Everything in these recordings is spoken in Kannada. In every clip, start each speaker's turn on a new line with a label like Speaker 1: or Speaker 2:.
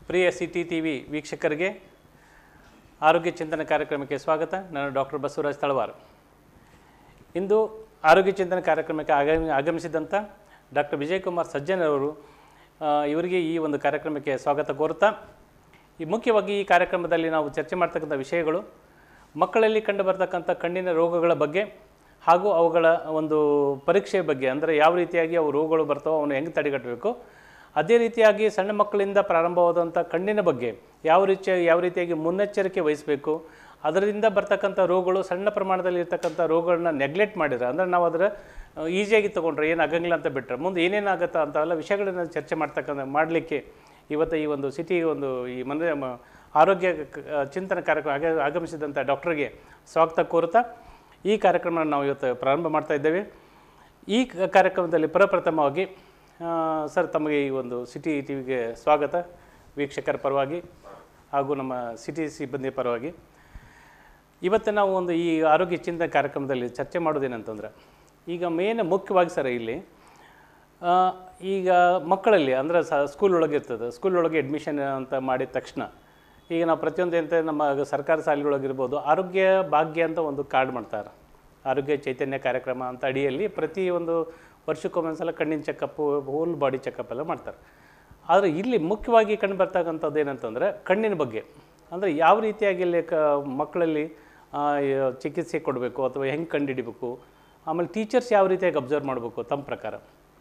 Speaker 1: ಪ್ರಿಯ ಸಿ ಟಿ ಟಿ ವಿ ವೀಕ್ಷಕರಿಗೆ ಆರೋಗ್ಯ ಚಿಂತನೆ ಕಾರ್ಯಕ್ರಮಕ್ಕೆ ಸ್ವಾಗತ ನಾನು ಡಾಕ್ಟರ್ ಬಸವರಾಜ್ ತಳವಾರ್ ಇಂದು ಆರೋಗ್ಯ ಚಿಂತನೆ ಕಾರ್ಯಕ್ರಮಕ್ಕೆ ಆಗಮಿ ಆಗಮಿಸಿದಂಥ ಡಾಕ್ಟರ್ ವಿಜಯಕುಮಾರ್ ಸಜ್ಜನ್ ಅವರು ಆ, ಇವರಿಗೆ ಈ ಒಂದು ಕಾರ್ಯಕ್ರಮಕ್ಕೆ ಸ್ವಾಗತ ಕೋರುತ್ತಾ ಈ ಮುಖ್ಯವಾಗಿ ಈ ಕಾರ್ಯಕ್ರಮದಲ್ಲಿ ನಾವು ಚರ್ಚೆ ಮಾಡ್ತಕ್ಕಂಥ ವಿಷಯಗಳು ಮಕ್ಕಳಲ್ಲಿ ಕಂಡು ಬರ್ತಕ್ಕಂಥ ಕಣ್ಣಿನ ರೋಗಗಳ ಬಗ್ಗೆ ಹಾಗೂ ಅವುಗಳ ಒಂದು ಪರೀಕ್ಷೆಯ ಬಗ್ಗೆ ಅಂದರೆ ಯಾವ ರೀತಿಯಾಗಿ ಅವು ರೋಗಗಳು ಬರ್ತಾವೋ ಅವನು ಹೆಂಗೆ ತಡೆಗಟ್ಟಬೇಕು ಅದೇ ರೀತಿಯಾಗಿ ಸಣ್ಣ ಮಕ್ಕಳಿಂದ ಪ್ರಾರಂಭವಾದಂಥ ಕಣ್ಣಿನ ಬಗ್ಗೆ ಯಾವ ರೀತಿಯ ಯಾವ ರೀತಿಯಾಗಿ ಮುನ್ನೆಚ್ಚರಿಕೆ ವಹಿಸಬೇಕು ಅದರಿಂದ ಬರ್ತಕ್ಕಂಥ ರೋಗಗಳು ಸಣ್ಣ ಪ್ರಮಾಣದಲ್ಲಿ ಇರ್ತಕ್ಕಂಥ ರೋಗಗಳನ್ನ ನೆಗ್ಲೆಕ್ಟ್ ಮಾಡಿದ್ರೆ ಅಂದರೆ ನಾವು ಅದರ ಈಸಿಯಾಗಿ ತೊಗೊಂಡ್ರೆ ಏನು ಆಗಂಗಿಲ್ಲ ಅಂತ ಬಿಟ್ಟರೆ ಮುಂದೆ ಏನೇನಾಗುತ್ತಾ ಅಂತ ಎಲ್ಲ ವಿಷಯಗಳನ್ನ ಚರ್ಚೆ ಮಾಡ್ತಕ್ಕಂಥ ಮಾಡಲಿಕ್ಕೆ ಇವತ್ತು ಈ ಒಂದು ಸಿಟಿ ಒಂದು ಈ ಮನ ಮ- ಆರೋಗ್ಯ ಕ- ಚಿಂತನ ಕಾರ್ಯಕ್ರಮ ಆಗ ಆಗಮಿಸಿದಂಥ ಡಾಕ್ಟರ್ಗೆ ಸ್ವಾಗತ ಕೋರುತ್ತಾ ಈ ಕಾರ್ಯಕ್ರಮ ನಾವು ಇವತ್ತು ಪ್ರಾರಂಭ ಮಾಡ್ತಾ ಇದ್ದೇವೆ ಈ ಕ- ಕಾರ್ಯಕ್ರಮದಲ್ಲಿ ಪ್ರಪ್ರಥಮವಾಗಿ ಆ, ಸರ್ ತಮಗೆ ಈ ಒಂದು ಸಿಟಿ ಟಿ ವಿಗೆ ಸ್ವಾಗತ ವೀಕ್ಷಕರ ಪರವಾಗಿ ಹಾಗೂ ನಮ್ಮ ಸಿಟಿ ಸಿಬ್ಬಂದಿ ಪರವಾಗಿ ಇವತ್ತು ನಾವು ಒಂದು ಈ ಆರೋಗ್ಯ ಚಿಂತನೆ ಕಾರ್ಯಕ್ರಮದಲ್ಲಿ ಚರ್ಚೆ ಮಾಡೋದೇನಂತಂದ್ರೆ ಈಗ ಮೇನ್ ಮುಖ್ಯವಾಗಿ ಸರ್ ಇಲ್ಲಿ ಆ, ಈಗ ಮಕ್ಕಳಲ್ಲಿ ಅಂದರೆ ಸ ಸ್ಕೂಲ್ ಒಳಗೆ ಇರ್ತದೆ ಸ್ಕೂಲ್ ಒಳಗೆ ಅಡ್ಮಿಷನ್ ಅಂತ ಮಾಡಿದ ತಕ್ಷಣ ಈಗ ನಾವು ಪ್ರತಿಯೊಂದು ಎಂತ ನಮ್ಮ ಸರ್ಕಾರಿ ಶಾಲೆಗಳೊಳಗಿರ್ಬೋದು ಆರೋಗ್ಯ ಭಾಗ್ಯ ಅಂತ ಒಂದು ಕಾರ್ಡ್ ಮಾಡ್ತಾರೆ ಆರೋಗ್ಯ ಚೈತನ್ಯ ಕಾರ್ಯಕ್ರಮ ಅಂತ ಅಡಿಯಲ್ಲಿ ಪ್ರತಿ ಒಂದು ವರ್ಷಕ್ಕೊಮ್ಮೆ ಸಲ ಕಣ್ಣಿನ ಚೆಕಪ್ಪು ಹೋಲ್ ಬಾಡಿ ಚೆಕಪ್ ಎಲ್ಲ ಮಾಡ್ತಾರೆ ಆದರೆ ಇಲ್ಲಿ ಮುಖ್ಯವಾಗಿ ಕಂಡು ಬರ್ತಕ್ಕಂಥದ್ದು ಏನಂತಂದರೆ ಕಣ್ಣಿನ ಬಗ್ಗೆ ಅಂದರೆ ಯಾವ ರೀತಿಯಾಗಿ ಇಲ್ಲಿ ಕ ಮಕ್ಕಳಲ್ಲಿ ಆ, ಯ- ಚಿಕಿತ್ಸೆ ಕೊಡಬೇಕು ಅಥವಾ ಹೆಂಗೆ ಕಂಡುಹಿಡಿಬೇಕು ಆಮೇಲೆ ಟೀಚರ್ಸ್ ಯಾವ ರೀತಿಯಾಗಿ ಅಬ್ಸರ್ವ್ ಮಾಡಬೇಕು ತಮ್ಮ ಪ್ರಕಾರ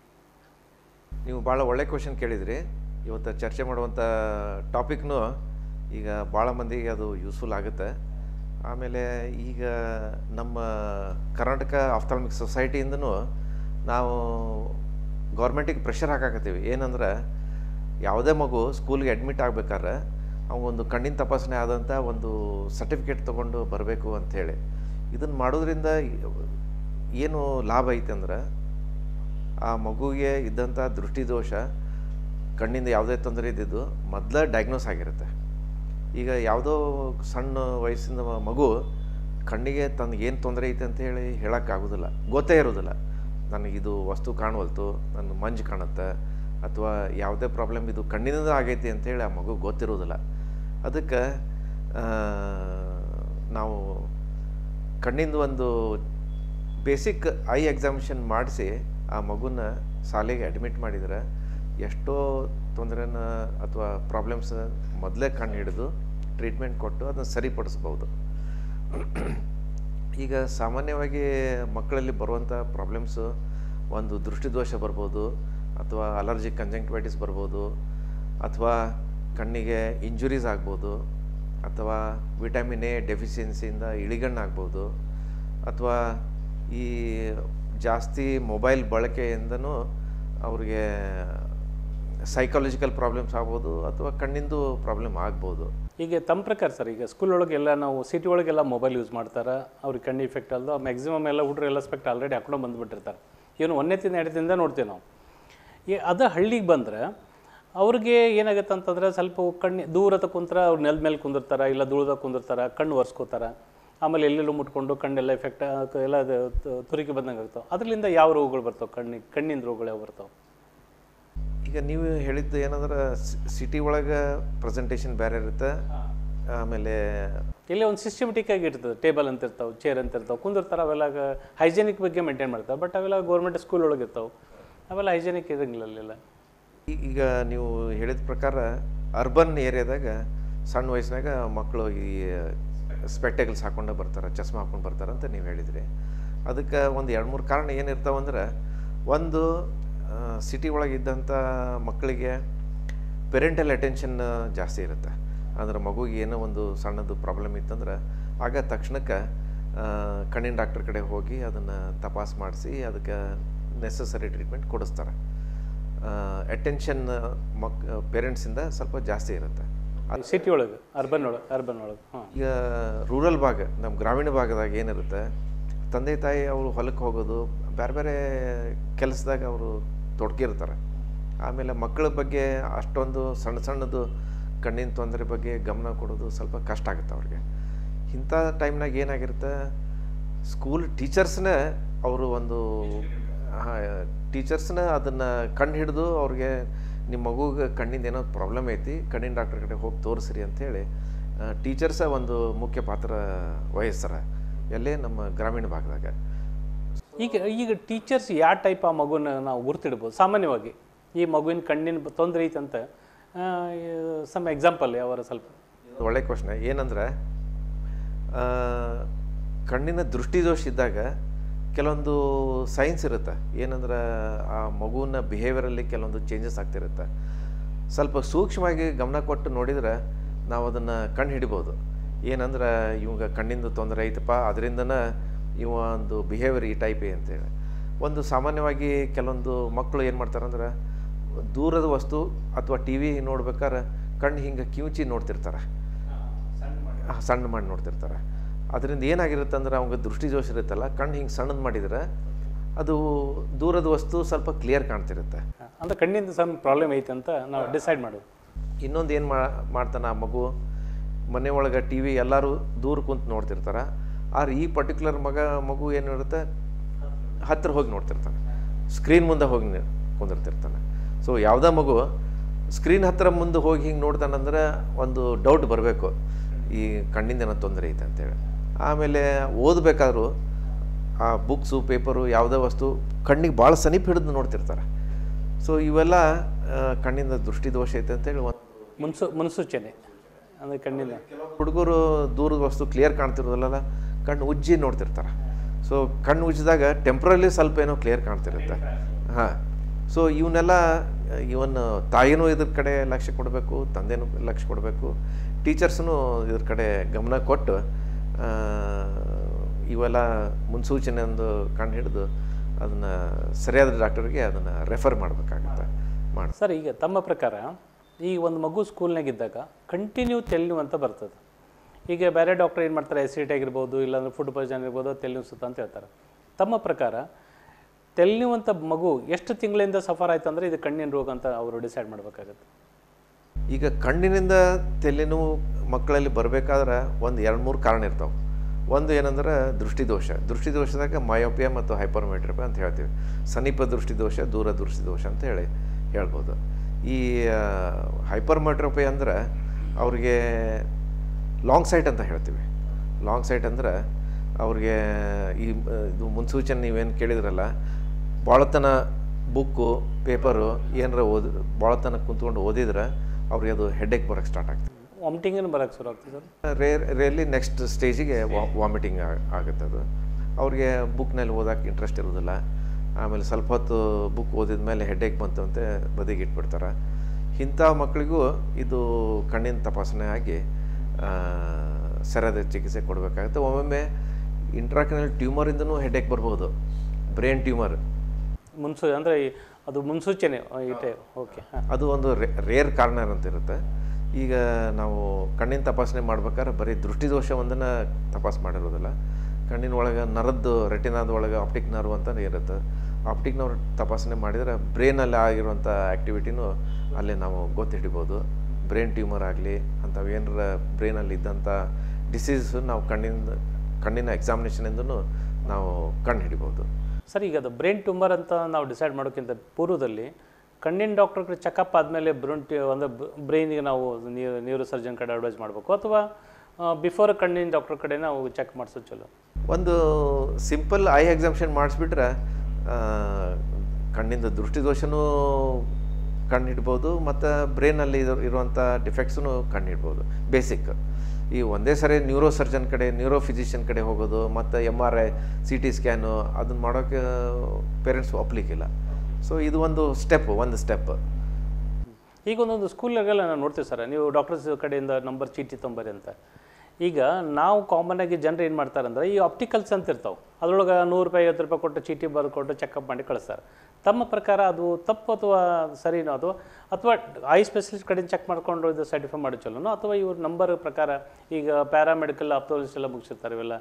Speaker 2: ನೀವು ಭಾಳ ಒಳ್ಳೆ ಕ್ವಶನ್ ಕೇಳಿದ್ರಿ ಇವತ್ತು ಚರ್ಚೆ ಮಾಡುವಂಥ ಟಾಪಿಕ್ನು ಈಗ ಭಾಳ ಮಂದಿಗೆ ಅದು ಯೂಸ್ಫುಲ್ ಆಗುತ್ತೆ ಆಮೇಲೆ ಈಗ ನಮ್ಮ ಕರ್ನಾಟಕ ಆಫ್ಥಾಲ್ಮಿಕ್ ಸೊಸೈಟಿಯಿಂದನೂ ನಾವು ಗೌರ್ಮೆಂಟಿಗೆ ಪ್ರೆಷರ್ ಹಾಕಾಕತ್ತೀವಿ ಏನಂದ್ರೆ ಯಾವುದೇ ಮಗು ಸ್ಕೂಲ್ಗೆ ಅಡ್ಮಿಟ್ ಆಗ್ಬೇಕಾದ್ರೆ ಒಂದು ಕಣ್ಣಿನ ತಪಾಸಣೆ ಆದಂಥ ಒಂದು ಸರ್ಟಿಫಿಕೇಟ್ ತೊಗೊಂಡು ಬರಬೇಕು ಅಂಥೇಳಿ ಇದನ್ನು ಮಾಡೋದ್ರಿಂದ ಏನು ಲಾಭ ಐತೆ ಅಂದ್ರೆ ಆ ಮಗುವಿಗೆ ಇದ್ದಂಥ ದೃಷ್ಟಿದೋಷ ಕಣ್ಣಿಂದ ಯಾವುದೇ ತೊಂದರೆ ಇದ್ದಿದ್ದು ಮೊದಲೇ ಡಯಾಗ್ನೋಸ್ ಆಗಿರುತ್ತೆ ಈಗ ಯಾವುದೋ ಸಣ್ಣ ವಯಸ್ಸಿನ ಮ- ಮಗು ಕಣ್ಣಿಗೆ ತನಗೆ ಏನು ತೊಂದರೆ ಐತೆ ಅಂತ ಹೇಳಿ ಹೇಳೋಕ್ಕಾಗೋದಿಲ್ಲ ಗೊತ್ತೇ ಇರೋದಿಲ್ಲ ನನಗಿದು ವಸ್ತು ಕಾಣವಲ್ತು ನನ್ನ ಮಂಜು ಕಾಣುತ್ತೆ ಅಥವಾ ಯಾವುದೇ ಪ್ರಾಬ್ಲಮ್ ಇದು ಕಣ್ಣಿನಿಂದ ಆಗೈತಿ ಅಂತೇಳಿ ಆ ಮಗು ಗೊತ್ತಿರೋದಿಲ್ಲ ಅದಕ್ಕೆ ಆ, ನಾವು ಕಣ್ಣಿಂದ ಒಂದು ಬೇಸಿಕ್ ಐ ಎಕ್ಸಾಮಿಷನ್ ಮಾಡಿಸಿ ಆ ಮಗುನ ಶಾಲೆಗೆ ಅಡ್ಮಿಟ್ ಮಾಡಿದರೆ ಎಷ್ಟೋ ತೊಂದರೆನ ಅಥವಾ ಪ್ರಾಬ್ಲಮ್ಸ್ ಮೊದಲೇ ಕಂಡು ಹಿಡಿದು ಟ್ರೀಟ್ಮೆಂಟ್ ಕೊಟ್ಟು ಅದನ್ನು ಸರಿಪಡಿಸ್ಬೋದು ಈಗ ಸಾಮಾನ್ಯವಾಗಿ ಮಕ್ಕಳಲ್ಲಿ ಬರುವಂಥ ಪ್ರಾಬ್ಲಮ್ಸು ಒಂದು ದೃಷ್ಟಿದೋಷ ಬರ್ಬೋದು ಅಥವಾ ಅಲರ್ಜಿಕ್ ಕಂಜಂಕ್ಟಿವೈಟಿಸ್ ಬರ್ಬೋದು ಅಥವಾ ಕಣ್ಣಿಗೆ ಇಂಜುರೀಸ್ ಆಗ್ಬೋದು ಅಥವಾ ವಿಟಮಿನ್ ಎ ಡೆಫಿಷಿಯನ್ಸಿಯಿಂದ ಇಳಿಗಣ್ಣು ಆಗ್ಬೋದು ಅಥವಾ ಈ ಜಾಸ್ತಿ ಮೊಬೈಲ್ ಬಳಕೆಯಿಂದನೂ ಅವ್ರಿಗೆ ಸೈಕಾಲಜಿಕಲ್ ಪ್ರಾಬ್ಲಮ್ಸ್ ಆಗ್ಬೋದು ಅಥವಾ ಕಣ್ಣಿಂದು ಪ್ರಾಬ್ಲಮ್ ಆಗ್ಬೋದು
Speaker 1: ಈಗ ತಮ್ಮ ಪ್ರಕಾರ ಸರ್ ಈಗ ಸ್ಕೂಲ್ ಒಳಗೆಲ್ಲ ನಾವು ಸಿಟಿ ಒಳಗೆಲ್ಲ ಮೊಬೈಲ್ ಯೂಸ್ ಮಾಡ್ತಾರೆ ಅವ್ರಿಗೆ ಕಣ್ಣು ಇಫೆಕ್ಟ್ ಅಲ್ದ ಮ್ಯಾಕ್ಸಿಮಮ್ ಎಲ್ಲ ಹುಡುಗರು ಎಲ್ಲ ಸ್ಪೆಕ್ಟ್ ಆಲ್ರೆಡಿ ಹಾಕೊಂಡು ಬಂದುಬಿಟ್ಟಿರ್ತಾರೆ ಇವನು ಒಂದನೇ ತಿಂದ ಎರಡು ತಿಂದ ನೋಡ್ತೀವಿ ನಾವು ಈ ಅದು ಹಳ್ಳಿಗೆ ಬಂದ್ರೆ ಅವ್ರಿಗೆ ಏನಾಗುತ್ತೆ ಅಂತಂದ್ರೆ ಸ್ವಲ್ಪ ಕಣ್ಣು ದೂರದ ಕುಂತ್ರ ಅವ್ರು ನೆಲದ ಮೇಲೆ ಕುಂದಿರ್ತಾರೆ ಇಲ್ಲ ಧೂಳದಾಗ ಕುಂದಿರ್ತಾರೆ ಕಣ್ಣು ಒರೆಸ್ಕೋತಾರೆ ಆಮೇಲೆ ಎಲ್ಲೆಲ್ಲೂ ಮುಟ್ಕೊಂಡು ಕಣ್ಣೆಲ್ಲ ಎಫೆಕ್ಟ್ ಎಲ್ಲ ಅದು ತು- ತುರಿಕೆ ಬಂದಂಗೆ ಆಗ್ತಾವೆ ಅದರಿಂದ ಯಾವ ರೋಗಗಳು ಬರ್ತಾವೆ ಕಣ್ಣಿಗೆ ಕಣ್ಣಿನ ರೋಗಗಳು ಯಾವ ಬರ್ತಾವೆ
Speaker 2: ಈಗ ನೀವು ಹೇಳಿದ್ದು ಏನಂದ್ರೆ ಸಿಟಿ ಒಳಗೆ ಪ್ರೆಸೆಂಟೇಷನ್ ಬೇರೆ ಇರುತ್ತೆ ಆಮೇಲೆ
Speaker 1: ಇಲ್ಲಿ ಒಂದು ಸಿಸ್ಟಮೆಟಿಕ್ ಆಗಿ ಇರ್ತದೆ ಟೇಬಲ್ ಅಂತ ಇರ್ತಾವೆ ಚೇರ್ ಅಂತ ಇರ್ತಾವೆ ಕುಂದಿರ್ತಾರೆ ಅವೆಲ್ಲ ಹೈಜೆನಿಕ್ ಬಗ್ಗೆ ಮೇಂಟೈನ್ ಮಾಡ್ತಾರೆ ಬಟ್ ಅವೆಲ್ಲ ಗೌರ್ಮೆಂಟ್ ಸ್ಕೂಲ್ ಒಳಗೆ ಇರ್ತಾವೆ ಅವೆಲ್ಲ ಹೈಜೆನಿಕ್ ಇರಂಗಿಲ್ಲ ಅಲ್ಲೆಲ್ಲ
Speaker 2: ಈ- ಈಗ ನೀವು ಹೇಳಿದ ಪ್ರಕಾರ ಅರ್ಬನ್ ಏರಿಯಾದಾಗ ಸಣ್ಣ ವಯಸ್ಸಿನಾಗ ಮಕ್ಕಳು ಈ ಸ್ಪೆಕ್ಟಕಲ್ಸ್ ಹಾಕೊಂಡು ಬರ್ತಾರೆ ಚಸ್ಮಾ ಹಾಕೊಂಡು ಬರ್ತಾರೆ ಅಂತ ನೀವು ಹೇಳಿದ್ರಿ ಅದಕ್ಕೆ ಒಂದು ಎರಡು ಮೂರು ಕಾರಣ ಏನಿರ್ತಾವಂದ್ರೆ ಒಂದು ಸಿಟಿ ಒಳಗೆ ಇದ್ದಂಥ ಮಕ್ಕಳಿಗೆ ಪೇರೆಂಟಲ್ ಅಟೆನ್ಷನ್ ಜಾಸ್ತಿ ಇರುತ್ತೆ ಅಂದ್ರೆ ಮಗುಗೆ ಏನೋ ಒಂದು ಸಣ್ಣದು ಪ್ರಾಬ್ಲಮ್ ಇತ್ತಂದ್ರೆ ಆಗ ತಕ್ಷಣಕ್ಕೆ ಆ, ಕಣ್ಣಿನ ಡಾಕ್ಟರ್ ಕಡೆ ಹೋಗಿ ಅದನ್ನು ತಪಾಸ್ ಮಾಡಿಸಿ ಅದಕ್ಕೆ ನೆಸಸರಿ ಟ್ರೀಟ್ಮೆಂಟ್ ಕೊಡಿಸ್ತಾರೆ ಅಟೆನ್ಷನ್ ಮಕ್ ಪೇರೆಂಟ್ಸಿಂದ ಸ್ವಲ್ಪ ಜಾಸ್ತಿ ಇರುತ್ತೆ
Speaker 1: ಸಿಟಿ ಒಳಗೆ ಅರ್ಬನ್ ಒಳಗೆ ಅರ್ಬನ್ ಒಳಗೆ ಹಾಂ
Speaker 2: ಈಗ ರೂರಲ್ ಭಾಗ ನಮ್ಮ ಗ್ರಾಮೀಣ ಭಾಗದಾಗ ಏನಿರುತ್ತೆ ತಂದೆ ತಾಯಿ ಅವರು ಹೊಲಕ್ಕೆ ಹೋಗೋದು ಬೇರೆ ಬೇರೆ ಕೆಲಸದಾಗ ಅವರು ತೊಡಗಿರ್ತಾರೆ ಆಮೇಲೆ ಮಕ್ಕಳ ಬಗ್ಗೆ ಅಷ್ಟೊಂದು ಸಣ್ಣ ಸಣ್ಣದು ಕಣ್ಣಿನ ತೊಂದರೆ ಬಗ್ಗೆ ಗಮನ ಕೊಡೋದು ಸ್ವಲ್ಪ ಕಷ್ಟ ಆಗುತ್ತೆ ಅವ್ರಿಗೆ ಇಂಥ ಟೈಮ್ನಾಗ ಏನಾಗಿರುತ್ತೆ ಸ್ಕೂಲ್ ಟೀಚರ್ಸ್ನೇ ಅವರು ಒಂದು ಟೀಚರ್ಸ್ನ ಅದನ್ನು ಕಂಡು ಹಿಡಿದು ಅವ್ರಿಗೆ ನಿಮ್ಮ ಮಗುಗೆ ಕಣ್ಣಿಂದ ಏನೋ ಪ್ರಾಬ್ಲಮ್ ಐತಿ ಕಣ್ಣಿನ ಡಾಕ್ಟರ್ ಕಡೆ ಹೋಗಿ ತೋರಿಸ್ರಿ ಅಂಥೇಳಿ ಟೀಚರ್ಸ ಒಂದು ಮುಖ್ಯ ಪಾತ್ರ ವಹಿಸ್ತಾರ ಎಲ್ಲೇ ನಮ್ಮ ಗ್ರಾಮೀಣ ಭಾಗದಾಗ
Speaker 1: ಈಗ ಈಗ ಟೀಚರ್ಸ್ ಯಾವ ಟೈಪ್ ಆ ಮಗುನ ನಾವು ಗುರ್ತಿಡ್ಬೋದು ಸಾಮಾನ್ಯವಾಗಿ ಈ ಮಗುವಿನ ಕಣ್ಣಿನ ಬ- ತೊಂದರೆ ಐತೆ ಅಂತ ಸಮ್ ಎಕ್ಸಾಂಪಲ್ ಅವರ ಸ್ವಲ್ಪ
Speaker 2: ಇದು ಒಳ್ಳೆ ಕ್ವಶನ್ ಏನಂದ್ರೆ ಆ, ಕಣ್ಣಿನ ದೃಷ್ಟಿದೋಷ ಇದ್ದಾಗ ಕೆಲವೊಂದು ಸೈನ್ಸ್ ಇರುತ್ತೆ ಏನಂದ್ರೆ ಆ ಮಗುವಿನ ಬಿಹೇವಿಯರಲ್ಲಿ ಕೆಲವೊಂದು ಚೇಂಜಸ್ ಆಗ್ತಿರುತ್ತೆ ಸ್ವಲ್ಪ ಸೂಕ್ಷ್ಮವಾಗಿ ಗಮನ ಕೊಟ್ಟು ನೋಡಿದ್ರೆ ನಾವು ಅದನ್ನು ಕಂಡು ಹಿಡಿಬೋದು ಏನಂದ್ರೆ ಇವಾಗ ಕಣ್ಣಿಂದ ತೊಂದರೆ ಐತಪ್ಪ ಅದರಿಂದನೇ ಇವ ಒಂದು ಬಿಹೇವಿಯರ್ ಈ ಟೈಪ್ ಅಂತೇಳಿ ಒಂದು ಸಾಮಾನ್ಯವಾಗಿ ಕೆಲವೊಂದು ಮಕ್ಕಳು ಏನು ಮಾಡ್ತಾರಂದ್ರೆ ದೂರದ ವಸ್ತು ಅಥವಾ ಟಿ ವಿ ನೋಡ್ಬೇಕಾದ್ರೆ ಕಣ್ಣು ಹಿಂಗೆ ಕಿವುಚಿ ನೋಡ್ತಿರ್ತಾರೆ ಆ, ಸಣ್ಣ ಮಾಡಿ ನೋಡ್ತಿರ್ತಾರೆ ಅದರಿಂದ ಏನಾಗಿರುತ್ತೆ ಅಂದ್ರೆ ಅವಂಗೆ ದೃಷ್ಟಿ ದೋಷ ಇರುತ್ತಲ್ಲ ಕಣ್ಣು ಹಿಂಗೆ ಸಣ್ಣದು ಮಾಡಿದರೆ ಅದು ದೂರದ ವಸ್ತು ಸ್ವಲ್ಪ ಕ್ಲಿಯರ್ ಕಾಣ್ತಿರುತ್ತೆ
Speaker 1: ಅಂದ್ರೆ ಕಣ್ಣಿಂದ ಸಮ್ ಪ್ರಾಬ್ಲಮ್ ಐತೆ ಅಂತ ನಾವು ಡಿಸೈಡ್ ಮಾಡೋದು
Speaker 2: ಇನ್ನೊಂದು ಏನು ಮಾ ಮಾಡ್ತಾನೆ ಆ ಮಗು ಮನೆ ಒಳಗೆ ಟಿ ವಿ ಎಲ್ಲರೂ ದೂರ ಕುಂತು ನೋಡ್ತಿರ್ತಾರೆ ಆದ್ರೆ ಈ ಪರ್ಟಿಕ್ಯುಲರ್ ಮಗ ಮಗು ಏನಿರುತ್ತೆ ಹತ್ತಿರ ಹೋಗಿ ನೋಡ್ತಿರ್ತಾನೆ ಸ್ಕ್ರೀನ್ ಮುಂದೆ ಹೋಗಿ ನಿ- ಕುಂದಿರ್ತಿರ್ತಾನೆ ಸೊ ಯಾವುದೇ ಮಗು ಸ್ಕ್ರೀನ್ ಹತ್ತಿರ ಮುಂದೆ ಹೋಗಿ ಹಿಂಗೆ ನೋಡ್ತಾನಂದ್ರೆ ಒಂದು ಡೌಟ್ ಬರಬೇಕು ಈ ಕಣ್ಣಿಂದ ಏನೋ ತೊಂದರೆ ಐತೆ ಅಂತೇಳಿ ಆಮೇಲೆ ಓದಬೇಕಾದ್ರೂ ಆ ಬುಕ್ಸು ಪೇಪರು ಯಾವುದೇ ವಸ್ತು ಕಣ್ಣಿಗೆ ಭಾಳ ಸಮೀಪ ಹಿಡಿದು ನೋಡ್ತಿರ್ತಾರೆ ಸೊ ಇವೆಲ್ಲ ಆ, ಕಣ್ಣಿಂದ ದೃಷ್ಟಿದೋಷ ಐತೆ ಅಂತೇಳಿ ಒಂದು
Speaker 1: ಮುನ್ಸೂ ಮುನ್ಸೂಚನೆ ಅಂದರೆ ಕಣ್ಣಿನ
Speaker 2: ಹುಡುಗರು ದೂರದ ವಸ್ತು ಕ್ಲಿಯರ್ ಕಾಣ್ತಿರೋದಲ್ಲ ಕಣ್ಣು ಉಜ್ಜಿ ನೋಡ್ತಿರ್ತಾರೆ ಸೊ ಕಣ್ಣು ಉಜ್ಜಿದಾಗ ಟೆಂಪ್ರಲಿ ಸ್ವಲ್ಪ ಏನೋ ಕ್ಲಿಯರ್ ಕಾಣ್ತಿರುತ್ತೆ ಹಾಂ ಸೊ ಇವನ್ನೆಲ್ಲ ಇವನ್ ತಾಯಿನೂ ಇದ್ರ ಕಡೆ ಲಕ್ಷ್ಯ ಕೊಡಬೇಕು ತಂದೆನೂ ಲಕ್ಷ್ಯ ಕೊಡಬೇಕು ಟೀಚರ್ಸ್ನು ಇದ್ರ ಕಡೆ ಗಮನ ಕೊಟ್ಟು ಆ, ಇವೆಲ್ಲ ಮುನ್ಸೂಚನೆ ಒಂದು ಕಂಡು ಹಿಡಿದು ಅದನ್ನು ಸರಿಯಾದ ಡಾಕ್ಟರ್ಗೆ ಅದನ್ನು ರೆಫರ್ ಮಾಡಬೇಕಾಗತ್ತೆ ಮಾಡಿ
Speaker 1: ಸರ್ ಈಗ ತಮ್ಮ ಪ್ರಕಾರ ಈ ಒಂದು ಮಗು ಸ್ಕೂಲ್ನಾಗಿದ್ದಾಗ ಕಂಟಿನ್ಯೂ ತೆಲ್ಲು ಅಂತ ಬರ್ತದೆ ಈಗ ಬೇರೆ ಡಾಕ್ಟರ್ ಏನು ಮಾಡ್ತಾರೆ ಎಸಿಡಿಟಿ ಆಗಿರ್ಬೋದು ಇಲ್ಲಾಂದ್ರೆ ಫುಡ್ ಪಾಯ್ಸನ್ ಇರ್ಬೋದು ತೆಲ್ಲು ಸುತ್ತ ಅಂತ ಹೇಳ್ತಾರೆ ತಮ್ಮ ಪ್ರಕಾರ ತೆಲ್ನುವಂಥ ಮಗು ಎಷ್ಟು ತಿಂಗಳಿಂದ ಸಫರ್ ಆಯ್ತು ಅಂದರೆ ಇದು ಕಣ್ಣಿನ ರೋಗ ಅಂತ ಅವರು ಡಿಸೈಡ್ ಮಾಡಬೇಕಾಗತ್ತೆ
Speaker 2: ಈಗ ಕಣ್ಣಿನಿಂದ ತಲೆನೋವು ಮಕ್ಕಳಲ್ಲಿ ಬರಬೇಕಾದ್ರೆ ಒಂದು ಎರಡು ಮೂರು ಕಾರಣ ಇರ್ತಾವೆ ಒಂದು ಏನಂದ್ರೆ ದೃಷ್ಟಿದೋಷ ದೃಷ್ಟಿದೋಷದಾಗ ಮಯೋಪಿಯ ಮತ್ತು ಹೈಪರ್ಮೆಟ್ರಿಪ ಅಂತ ಹೇಳ್ತೀವಿ ಸಮೀಪ ದೃಷ್ಟಿದೋಷ ದೂರ ದೃಷ್ಟಿದೋಷ ಅಂತ ಹೇಳಿ ಹೇಳ್ಬೋದು ಈ ಹೈಪರ್ಮೆಟ್ರೋಪಿ ಅಂದ್ರೆ ಅವ್ರಿಗೆ ಲಾಂಗ್ ಸೈಟ್ ಅಂತ ಹೇಳ್ತೀವಿ ಲಾಂಗ್ ಸೈಟ್ ಅಂದ್ರೆ ಅವ್ರಿಗೆ ಈ ಆ, ಇದು ಮುನ್ಸೂಚನೆ ನೀವೇನು ಕೇಳಿದ್ರಲ್ಲ ಭಾಳತನ ಬುಕ್ಕು ಪೇಪರು ಏನಾರ ಓದ್ ಭಾಳತನ ಕುಂತ್ಕೊಂಡು ಓದಿದ್ರೆ ಅವ್ರಿಗೆ ಅದು ಹೆಡ್ಡೇಕ್ ಬರೋಕ್ಕೆ ಸ್ಟಾರ್ಟ್ ಆಗ್ತದೆ
Speaker 1: ವಾಮಿಟಿಂಗನ್ನು ಬರೋಕ್ಕೆ ಶುರು ಆಗ್ತದೆ ಸರ್
Speaker 2: ರೇರ್ ರೇರ್ಲಿ ನೆಕ್ಸ್ಟ್ ಸ್ಟೇಜಿಗೆ ವಾಮಿಟಿಂಗ್ ಆಗುತ್ತೆ ಅದು ಅವ್ರಿಗೆ ಬುಕ್ನಲ್ಲಿ ಓದೋಕೆ ಇಂಟ್ರೆಸ್ಟ್ ಇರೋದಿಲ್ಲ ಆಮೇಲೆ ಸ್ವಲ್ಪ ಹೊತ್ತು ಬುಕ್ ಓದಿದ ಮೇಲೆ ಹೆಡ್ಡೇಕ್ ಬಂತು ಅಂತ ಬದಿಗೆ ಇಟ್ಬಿಡ್ತಾರೆ ಇಂಥ ಮಕ್ಕಳಿಗೂ ಇದು ಕಣ್ಣಿನ ತಪಾಸಣೆ ಆಗಿ ಆ, ಸರಿಯಾದ ಚಿಕಿತ್ಸೆ ಕೊಡಬೇಕಾಗುತ್ತೆ ಒಮ್ಮೊಮ್ಮೆ ಇಂಟ್ರಾಕ್ನಲ್ ಟ್ಯೂಮರಿಂದನೂ ಹೆಡ್ಡೇಕ್ ಬರ್ಬೋದು ಬ್ರೈನ್ ಟ್ಯೂಮರ್
Speaker 1: ಮುನ್ಸೂ ಅಂದರೆ ಅದು ಮುನ್ಸೂಚನೆ ಇಟೆ ಓಕೆ ಹಾಂ
Speaker 2: ಅದು ಒಂದು ರೇರ್ ಕಾರಣ ಅಂತ ಇರುತ್ತೆ ಈಗ ನಾವು ಕಣ್ಣಿನ ತಪಾಸಣೆ ಮಾಡ್ಬೇಕಾದ್ರೆ ಬರೀ ದೃಷ್ಟಿದೋಷ ಒಂದನ್ನು ತಪಾಸ್ ಮಾಡಿರೋದಿಲ್ಲ ಕಣ್ಣಿನ ಒಳಗೆ ನರದ್ದು ರೆಟಿನಾದ ಒಳಗೆ ಆಪ್ಟಿಕ್ ನರ್ವ್ ಅಂತ ಇರುತ್ತೆ ಆಪ್ಟಿಕ್ ನರ್ವ್ ತಪಾಸಣೆ ಮಾಡಿದರೆ ಬ್ರೈನಲ್ಲಿ ಆಗಿರುವಂಥ ಆ್ಯಕ್ಟಿವಿಟಿನೂ ಅಲ್ಲಿ ನಾವು ಗೊತ್ತಿಡ್ಬೋದು ಬ್ರೈನ್ ಟ್ಯೂಮರ್ ಆಗಲಿ ಅಂಥವು ಏನಾರ ಬ್ರೈನಲ್ಲಿ ಇದ್ದಂಥ ಡಿಸೀಸ್ ನಾವು ಕಣ್ಣಿನ ಕಣ್ಣಿನ ಎಕ್ಸಾಮಿನೇಷನಿಂದನೂ ನಾವು ಕಂಡು ಹಿಡಿಬೋದು
Speaker 1: ಸರ್ ಈಗ ಅದು ಬ್ರೈನ್ ಟ್ಯೂಮರ್ ಅಂತ ನಾವು ಡಿಸೈಡ್ ಮಾಡೋಕ್ಕಿಂತ ಪೂರ್ವದಲ್ಲಿ ಕಣ್ಣಿನ ಡಾಕ್ಟರ್ ಕಡೆ ಚೆಕಪ್ ಆದಮೇಲೆ ಬ್ರೂನ್ ಟ್ಯೂ ಅಂದರೆ ಬ್ರೈನಿಗೆ ನಾವು ನ್ಯೂರೋ ಸರ್ಜನ್ ಕಡೆ ಅಡ್ವೈಸ್ ಮಾಡಬೇಕು ಅಥವಾ ಬಿಫೋರ್ ಕಣ್ಣಿನ ಡಾಕ್ಟರ್ ಕಡೆ ನಾವು ಚೆಕ್ ಮಾಡಿಸೋದು ಚಲೋ
Speaker 2: ಒಂದು ಸಿಂಪಲ್ ಐ ಎಕ್ಸಾಮ್ಷನ್ ಮಾಡಿಸ್ಬಿಟ್ರೆ ಆ, ಕಣ್ಣಿಂದ ದೃಷ್ಟಿದೋಷನೂ ಕಂಡುಹಿಡ್ಬೋದು ಮತ್ತು ಬ್ರೈನಲ್ಲಿ ಇರೋ ಇರುವಂಥ ಡಿಫೆಕ್ಟ್ಸೂ ಕಂಡುಹಿಡ್ಬೋದು ಬೇಸಿಕ್ ಈ ಒಂದೇ ಸರಿ ನ್ಯೂರೋ ಸರ್ಜನ್ ಕಡೆ ನ್ಯೂರೋ ಫಿಸಿಷಿಯನ್ ಕಡೆ ಹೋಗೋದು ಮತ್ತು M R I C T scan ಅದನ್ನು ಮಾಡೋಕ್ಕೆ ಪೇರೆಂಟ್ಸ್ ಒಪ್ಲಿಕ್ಕಿಲ್ಲ ಸೊ ಇದು ಒಂದು ಸ್ಟೆಪ್ ಒಂದು ಸ್ಟೆಪ್
Speaker 1: ಈಗ ಒಂದೊಂದು ಸ್ಕೂಲ್ನಾಗೆಲ್ಲ ನಾವು ನೋಡ್ತೀವಿ ಸರ್ ನೀವು ಡಾಕ್ಟರ್ಸ್ ಕಡೆಯಿಂದ ನಂಬರ್ ಚೀಟಿ ತೊಂಬರಿ ಅಂತ ಈಗ ನಾವು ಕಾಮನ್ ಆಗಿ ಜನರು ಏನು ಮಾಡ್ತಾರೆ ಅಂದ್ರೆ ಈ ಆಪ್ಟಿಕಲ್ಸ್ ಅಂತ ಇರ್ತಾವೆ ಅದ್ರೊಳಗೆ ನೂರು ರೂಪಾಯಿ ಐವತ್ತು ರೂಪಾಯಿ ಕೊಟ್ಟು ಚೀಟಿ ಬರೆದು ಕೊಟ್ಟು ಚೆಕಪ್ ಮಾಡಿ ಕಳಿಸ್ತಾರೆ ತಮ್ಮ ಪ್ರಕಾರ ಅದು ತಪ್ಪು ಅಥವಾ ಸರಿನೋ ಅದು ಅಥವಾ ಐ ಸ್ಪೆಷಲಿಸ್ಟ್ ಕಡೆಯಿಂದ ಚೆಕ್ ಮಾಡ್ಕೊಂಡು ಇದು ಸರ್ಟಿಫೈ ಮಾಡಿ ಚಲೋನೋ ಅಥವಾ ಇವ್ರ ನಂಬರ್ ಪ್ರಕಾರ ಈಗ ಪ್ಯಾರಾಮೆಡಿಕಲ್ ಅಪ್ತೋಲಿಸ್ಟ್ ಎಲ್ಲ ಮುಗಿಸಿರ್ತಾರೆ ಇವೆಲ್ಲ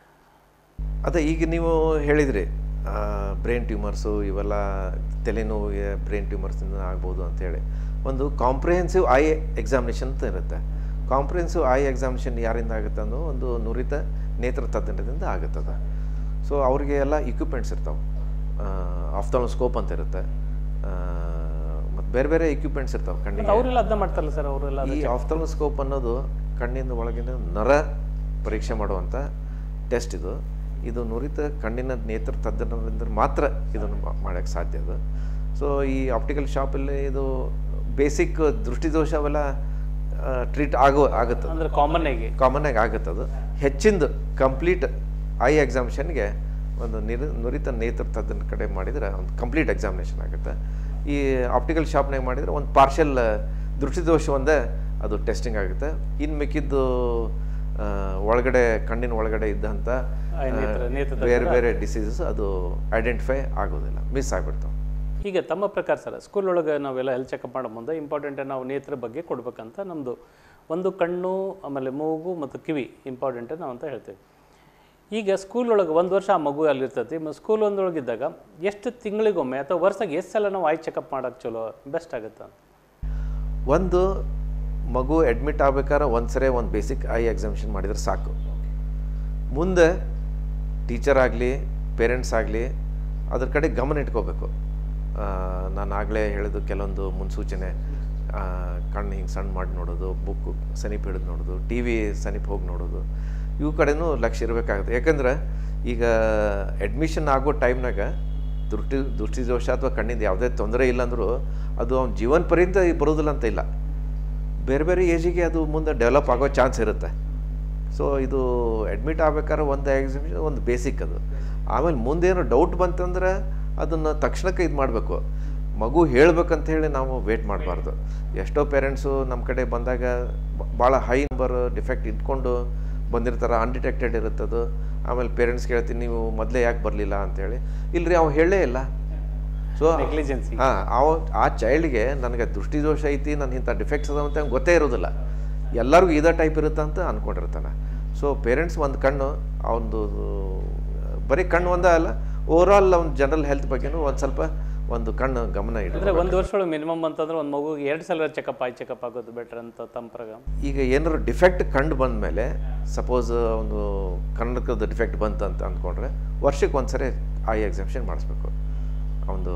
Speaker 2: ಅದೇ ಈಗ ನೀವು ಹೇಳಿದ್ರಿ ಬ್ರೈನ್ ಟ್ಯೂಮರ್ಸು ಇವೆಲ್ಲ ತಲೆನೋವಿಗೆ ಬ್ರೈನ್ ಟ್ಯೂಮರ್ಸಿಂದ ಆಗ್ಬೋದು ಅಂತೇಳಿ ಒಂದು ಕಾಂಪ್ರಿಹೆನ್ಸಿವ್ ಐ ಎಕ್ಸಾಮಿನೇಷನ್ ಅಂತ ಇರುತ್ತೆ ಕಾಂಪ್ರಿಹೆನ್ಸಿವ್ ಐ ಎಕ್ಸಾಮಿನೇಷನ್ ಯಾರಿಂದ ಆಗುತ್ತೆ ಅನ್ನೋ ಒಂದು ನುರಿತ ನೇತ್ರ ತಜ್ಞರಿಂದ ಆಗುತ್ತದೆ ಸೊ ಅವ್ರಿಗೆ ಎಲ್ಲ ಇಕ್ವಿಪ್ಮೆಂಟ್ಸ್ ಇರ್ತಾವೆ ಆಫ್ತಾಲೋಸ್ಕೋಪ್ ಅಂತ ಇರುತ್ತೆ ಮತ್ತು ಬೇರೆ ಬೇರೆ ಎಕ್ವಿಪ್ಮೆಂಟ್ಸ್ ಇರ್ತಾವೆ ಕಣ್ಣಿಗೆ
Speaker 1: ಅವರೆಲ್ಲ ಅದನ್ನ ಮಾಡ್ತಾರಲ್ಲ ಸರ್ ಅವರೆಲ್ಲ
Speaker 2: ಈ ಆಫ್ಥಲ್ಮೋಸ್ಕೋಪ್ ಅನ್ನೋದು ಕಣ್ಣಿನ ಒಳಗಿನ ನರ ಪರೀಕ್ಷೆ ಮಾಡುವಂಥ ಟೆಸ್ಟ್ ಇದು ಇದು ನುರಿತ ಕಣ್ಣಿನ ನೇತ್ರ ತಜ್ಞರಿಂದ ಮಾತ್ರ ಇದನ್ನು ಮಾಡೋಕ್ಕೆ ಸಾಧ್ಯ ಅದು ಸೊ ಈ ಆಪ್ಟಿಕಲ್ ಶಾಪಲ್ಲಿ ಇದು ಬೇಸಿಕ್ ದೃಷ್ಟಿದೋಷ ಅವೆಲ್ಲ ಟ್ರೀಟ್ ಆಗೋ ಆಗುತ್ತೆ
Speaker 1: ಅಂದ್ರೆ ಕಾಮನ್ ಆಗಿ
Speaker 2: ಕಾಮನ್ ಆಗಿ ಆಗುತ್ತೆ ಅದು ಹೆಚ್ಚಿಂದು ಕಂಪ್ಲೀಟ್ ಐ ಎಕ್ಸಾಮಿಷನ್ಗೆ ಒಂದು ನಿರ್ ನುರಿತ ನೇತ್ರ ತಜ್ಞನ ಕಡೆ ಮಾಡಿದರೆ ಒಂದು ಕಂಪ್ಲೀಟ್ ಎಕ್ಸಾಮಿನೇಷನ್ ಆಗುತ್ತೆ ಈ ಆಪ್ಟಿಕಲ್ ಶಾಪ್ನಾಗ ಮಾಡಿದರೆ ಒಂದು ಪಾರ್ಷಲ್ ದೃಷ್ಟಿದೋಷ ಒಂದೇ ಅದು ಟೆಸ್ಟಿಂಗ್ ಆಗುತ್ತೆ ಇನ್ನು ಮಿಕ್ಕಿದ್ದು ಆ, ಒಳಗಡೆ ಕಣ್ಣಿನ ಒಳಗಡೆ ಇದ್ದಂಥ
Speaker 1: ಆ, ನೇತ್ರ- ನೇತ್ರ
Speaker 2: ಬೇರೆ ಬೇರೆ ಡಿಸೀಸಸ್ ಅದು ಐಡೆಂಟಿಫೈ ಆಗೋದಿಲ್ಲ ಮಿಸ್ ಆಗಿಬಿಡ್ತಾವೆ
Speaker 1: ಈಗ ತಮ್ಮ ಪ್ರಕಾರ ಸರ್ ಸ್ಕೂಲ್ ಒಳಗೆ ನಾವೆಲ್ಲ ಹೆಲ್ತ್ ಚೆಕಪ್ ಮಾಡೋ ಮುಂದೆ ಇಂಪಾರ್ಟೆಂಟ್ ನಾವು ನೇತ್ರ ಬಗ್ಗೆ ಕೊಡ್ಬೇಕಂತ ನಮ್ಮದು ಒಂದು ಕಣ್ಣು ಆಮೇಲೆ ಮೂಗು ಮತ್ತು ಕಿವಿ ಇಂಪಾರ್ಟೆಂಟ್ ನಾವು ಅಂತ ಹೇಳ್ತೇವೆ ಈಗ ಸ್ಕೂಲ್ ಒಳಗೆ ಒಂದು ವರ್ಷ ಆ ಮಗು ಅಲ್ಲಿರ್ತೈತಿ ಸ್ಕೂಲ್ ಒಂದೊಳಗಿದ್ದಾಗ ಎಷ್ಟು ತಿಂಗಳಿಗೊಮ್ಮೆ ಅಥವಾ ವರ್ಷಕ್ಕೆ ಎಷ್ಟು ಸಲ ನಾವು ಐ ಚೆಕಪ್ ಮಾಡೋಕೆ ಚಲೋ ಬೆಸ್ಟ್ ಆಗುತ್ತೆ ಅಂತ
Speaker 2: ಒಂದು ಮಗು ಅಡ್ಮಿಟ್ ಆಗ್ಬೇಕಾದ್ರೆ ಒಂದು ಸರಿ ಒಂದು ಬೇಸಿಕ್ ಐ ಎಕ್ಸಾಮಿಷನ್ ಮಾಡಿದ್ರೆ ಸಾಕು ಮುಂದೆ ಟೀಚರ್ ಆಗಲಿ ಪೇರೆಂಟ್ಸ್ ಆಗಲಿ ಅದ್ರ ಕಡೆ ಗಮನ ಇಟ್ಕೋಬೇಕು ನಾನು ಆಗಲೇ ಹೇಳಿದ್ದು ಕೆಲವೊಂದು ಮುನ್ಸೂಚನೆ ಆ, ಕಣ್ಣು ಹಿಂಗೆ ಸಣ್ಣ ಮಾಡಿ ನೋಡೋದು ಬುಕ್ ಸನಿಪ್ ಹಿಡಿದು ನೋಡೋದು ಟಿ ವಿ ಸನಿಪ್ ಹೋಗಿ ನೋಡೋದು ಇವು ಕಡೆನೂ ಲಕ್ಷ್ಯ ಇರಬೇಕಾಗುತ್ತೆ ಯಾಕಂದ್ರೆ ಈಗ ಅಡ್ಮಿಷನ್ ಆಗೋ ಟೈಮ್ನಾಗ ದೃಷ್ಟಿ ದೃಷ್ಟಿದೋಷ ಅಥವಾ ಕಣ್ಣಿಂದ ಯಾವುದೇ ತೊಂದರೆ ಇಲ್ಲ ಅಂದರೂ ಅದು ಅವ್ನ ಜೀವನ ಪರ್ಯಂತ ಬರೋದಿಲ್ಲ ಅಂತ ಇಲ್ಲ ಬೇರೆ ಬೇರೆ ಏಜಿಗೆ ಅದು ಮುಂದೆ ಡೆವಲಪ್ ಆಗೋ ಚಾನ್ಸ್ ಇರುತ್ತೆ ಸೊ ಇದು ಅಡ್ಮಿಟ್ ಆಗ್ಬೇಕಾದ್ರೆ ಒಂದು ಎಕ್ಸಿಬಿಷನ್ ಒಂದು ಬೇಸಿಕ್ ಅದು ಆಮೇಲೆ ಮುಂದೇನು ಡೌಟ್ ಬಂತಂದ್ರೆ ಅದನ್ನು ತಕ್ಷಣಕ್ಕೆ ಇದು ಮಾಡಬೇಕು ಮಗು ಹೇಳ್ಬೇಕಂತ ಹೇಳಿ ನಾವು ವೇಟ್ ಮಾಡಬಾರ್ದು ಎಷ್ಟೋ ಪೇರೆಂಟ್ಸು ನಮ್ಮ ಕಡೆ ಬಂದಾಗ ಭಾಳ ಹೈ ನಂಬರ್ ಡಿಫೆಕ್ಟ್ ಇಟ್ಕೊಂಡು ಬಂದಿರ್ತಾರೆ ಅನ್ಡಿಟೆಕ್ಟೆಡ್ ಇರುತ್ತದು ಆಮೇಲೆ ಪೇರೆಂಟ್ಸ್ ಕೇಳ್ತೀನಿ ನೀವು ಮೊದಲೇ ಯಾಕೆ ಬರಲಿಲ್ಲ ಅಂತೇಳಿ ಇಲ್ರಿ ಅವ್ ಹೇಳೇ ಇಲ್ಲ ಸೊ
Speaker 1: ನೆಗ್ಲಿಜೆನ್ಸಿ
Speaker 2: ಹಾಂ ಅವ ಆ ಚೈಲ್ಡ್ಗೆ ನನಗೆ ದೃಷ್ಟಿದೋಷ ಐತಿ ನನ್ನ ಇಂಥ ಡಿಫೆಕ್ಟ್ಸ್ ಅದಾವ ಅಂತ ಅವ್ನಿಗೆ ಗೊತ್ತೇ ಇರೋದಿಲ್ಲ ಎಲ್ಲರಿಗೂ ಇದೇ ಟೈಪ್ ಇರುತ್ತೆ ಅಂತ ಅಂದ್ಕೊಂಡಿರ್ತಾನೆ ಸೊ ಪೇರೆಂಟ್ಸ್ ಒಂದು ಕಣ್ಣು ಅವನದು ಬರೀ ಕಣ್ಣು ಒಂದೇ ಅಲ್ಲ ಓವರಾಲ್ ಅವ್ನ ಜನರಲ್ ಹೆಲ್ತ್ ಬಗ್ಗೆನೂ ಒಂದು ಸ್ವಲ್ಪ ಒಂದು ಕಣ್ಣು ಗಮನ
Speaker 1: ಅಂದರೆ
Speaker 2: ಇಡಬೇಕು
Speaker 1: ಒಂದು ವರ್ಷ ಮಿನಿಮಮ್ ಅಂತಂದ್ರೆ ಒಂದು ಮಗುಗೆ ಎರಡು ಸಲ ಚೆಕಪ್ ಐ ಚೆಕಪ್ ಆಗೋದು ಬೆಟರ್ ಅಂತ ತಮ್ಮ ಪ್ರಕಾರ
Speaker 2: ಈಗ ಏನಾದ್ರು ಡಿಫೆಕ್ಟ್ ಕಂಡು ಬಂದ ಮೇಲೆ ಸಪೋಸ್ ಒಂದು ಕನ್ನಡಕದ ಡಿಫೆಕ್ಟ್ ಬಂತು ಅಂತ ಅಂದ್ಕೊಂಡ್ರೆ ವರ್ಷಕ್ಕೆ ಒಂದು ಸರಿ ಐ ಎಕ್ಸಾಮಿಷನ್ ಮಾಡಿಸ್ಬೇಕು ಅವನು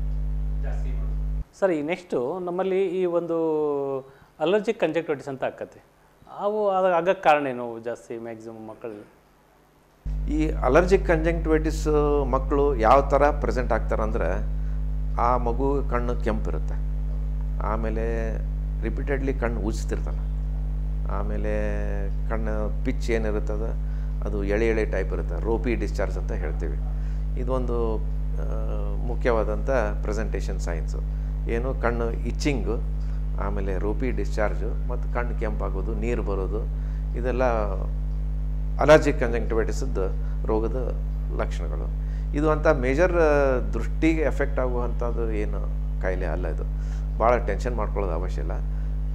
Speaker 1: ಸರ್ ಈ ನೆಕ್ಸ್ಟು ನಮ್ಮಲ್ಲಿ ಈ ಒಂದು ಅಲರ್ಜಿಕ್ ಕಂಜಕ್ಟಿವಿಟಿಸ್ ಅಂತ ಆಕತ್ತೆ ಅವು ಅದು ಆಗಕ್ಕೆ ಕಾರಣ ಏನು ಜಾಸ್ತಿ ಮ್ಯಾಕ್ಸಿಮಮ್ ಮಕ್ಕಳಿಗೆ
Speaker 2: ಈ ಅಲರ್ಜಿಕ್ ಕಂಜಂಕ್ಟಿವೈಟಿಸ್ ಮಕ್ಕಳು ಯಾವ ಥರ ಪ್ರೆಸೆಂಟ್ ಆಗ್ತಾರಂದ್ರೆ ಆ ಮಗು ಕಣ್ಣು ಕೆಂಪಿರುತ್ತೆ ಆಮೇಲೆ ರಿಪೀಟೆಡ್ಲಿ ಕಣ್ಣು ಉಜ್ತಿರ್ತಾನೆ ಆಮೇಲೆ ಕಣ್ಣು ಪಿಚ್ ಏನಿರುತ್ತದ ಅದು ಎಳೆ ಎಳೆ ಟೈಪ್ ಇರುತ್ತೆ ರೋಪಿ ಡಿಸ್ಚಾರ್ಜ್ ಅಂತ ಹೇಳ್ತೀವಿ ಇದೊಂದು ಆ, ಮುಖ್ಯವಾದಂಥ ಪ್ರೆಸೆಂಟೇಷನ್ ಸೈನ್ಸು ಏನು ಕಣ್ಣು ಇಚ್ಚಿಂಗು ಆಮೇಲೆ ರೋಪಿ ಡಿಸ್ಚಾರ್ಜು ಮತ್ತು ಕಣ್ಣು ಕೆಂಪಾಗೋದು ನೀರು ಬರೋದು ಇದೆಲ್ಲ ಅಲರ್ಜಿಕ್ ಕಂಜಂಕ್ಟಿವೈಟಿಸದ್ದು ರೋಗದ ಲಕ್ಷಣಗಳು ಇದು ಅಂತ ಮೇಜರ್ ದೃಷ್ಟಿಗೆ ಎಫೆಕ್ಟ್ ಆಗುವಂಥದ್ದು ಏನು ಕಾಯಿಲೆ ಅಲ್ಲ ಇದು ಭಾಳ ಟೆನ್ಷನ್ ಮಾಡ್ಕೊಳ್ಳೋದು ಅವಶ್ಯ ಇಲ್ಲ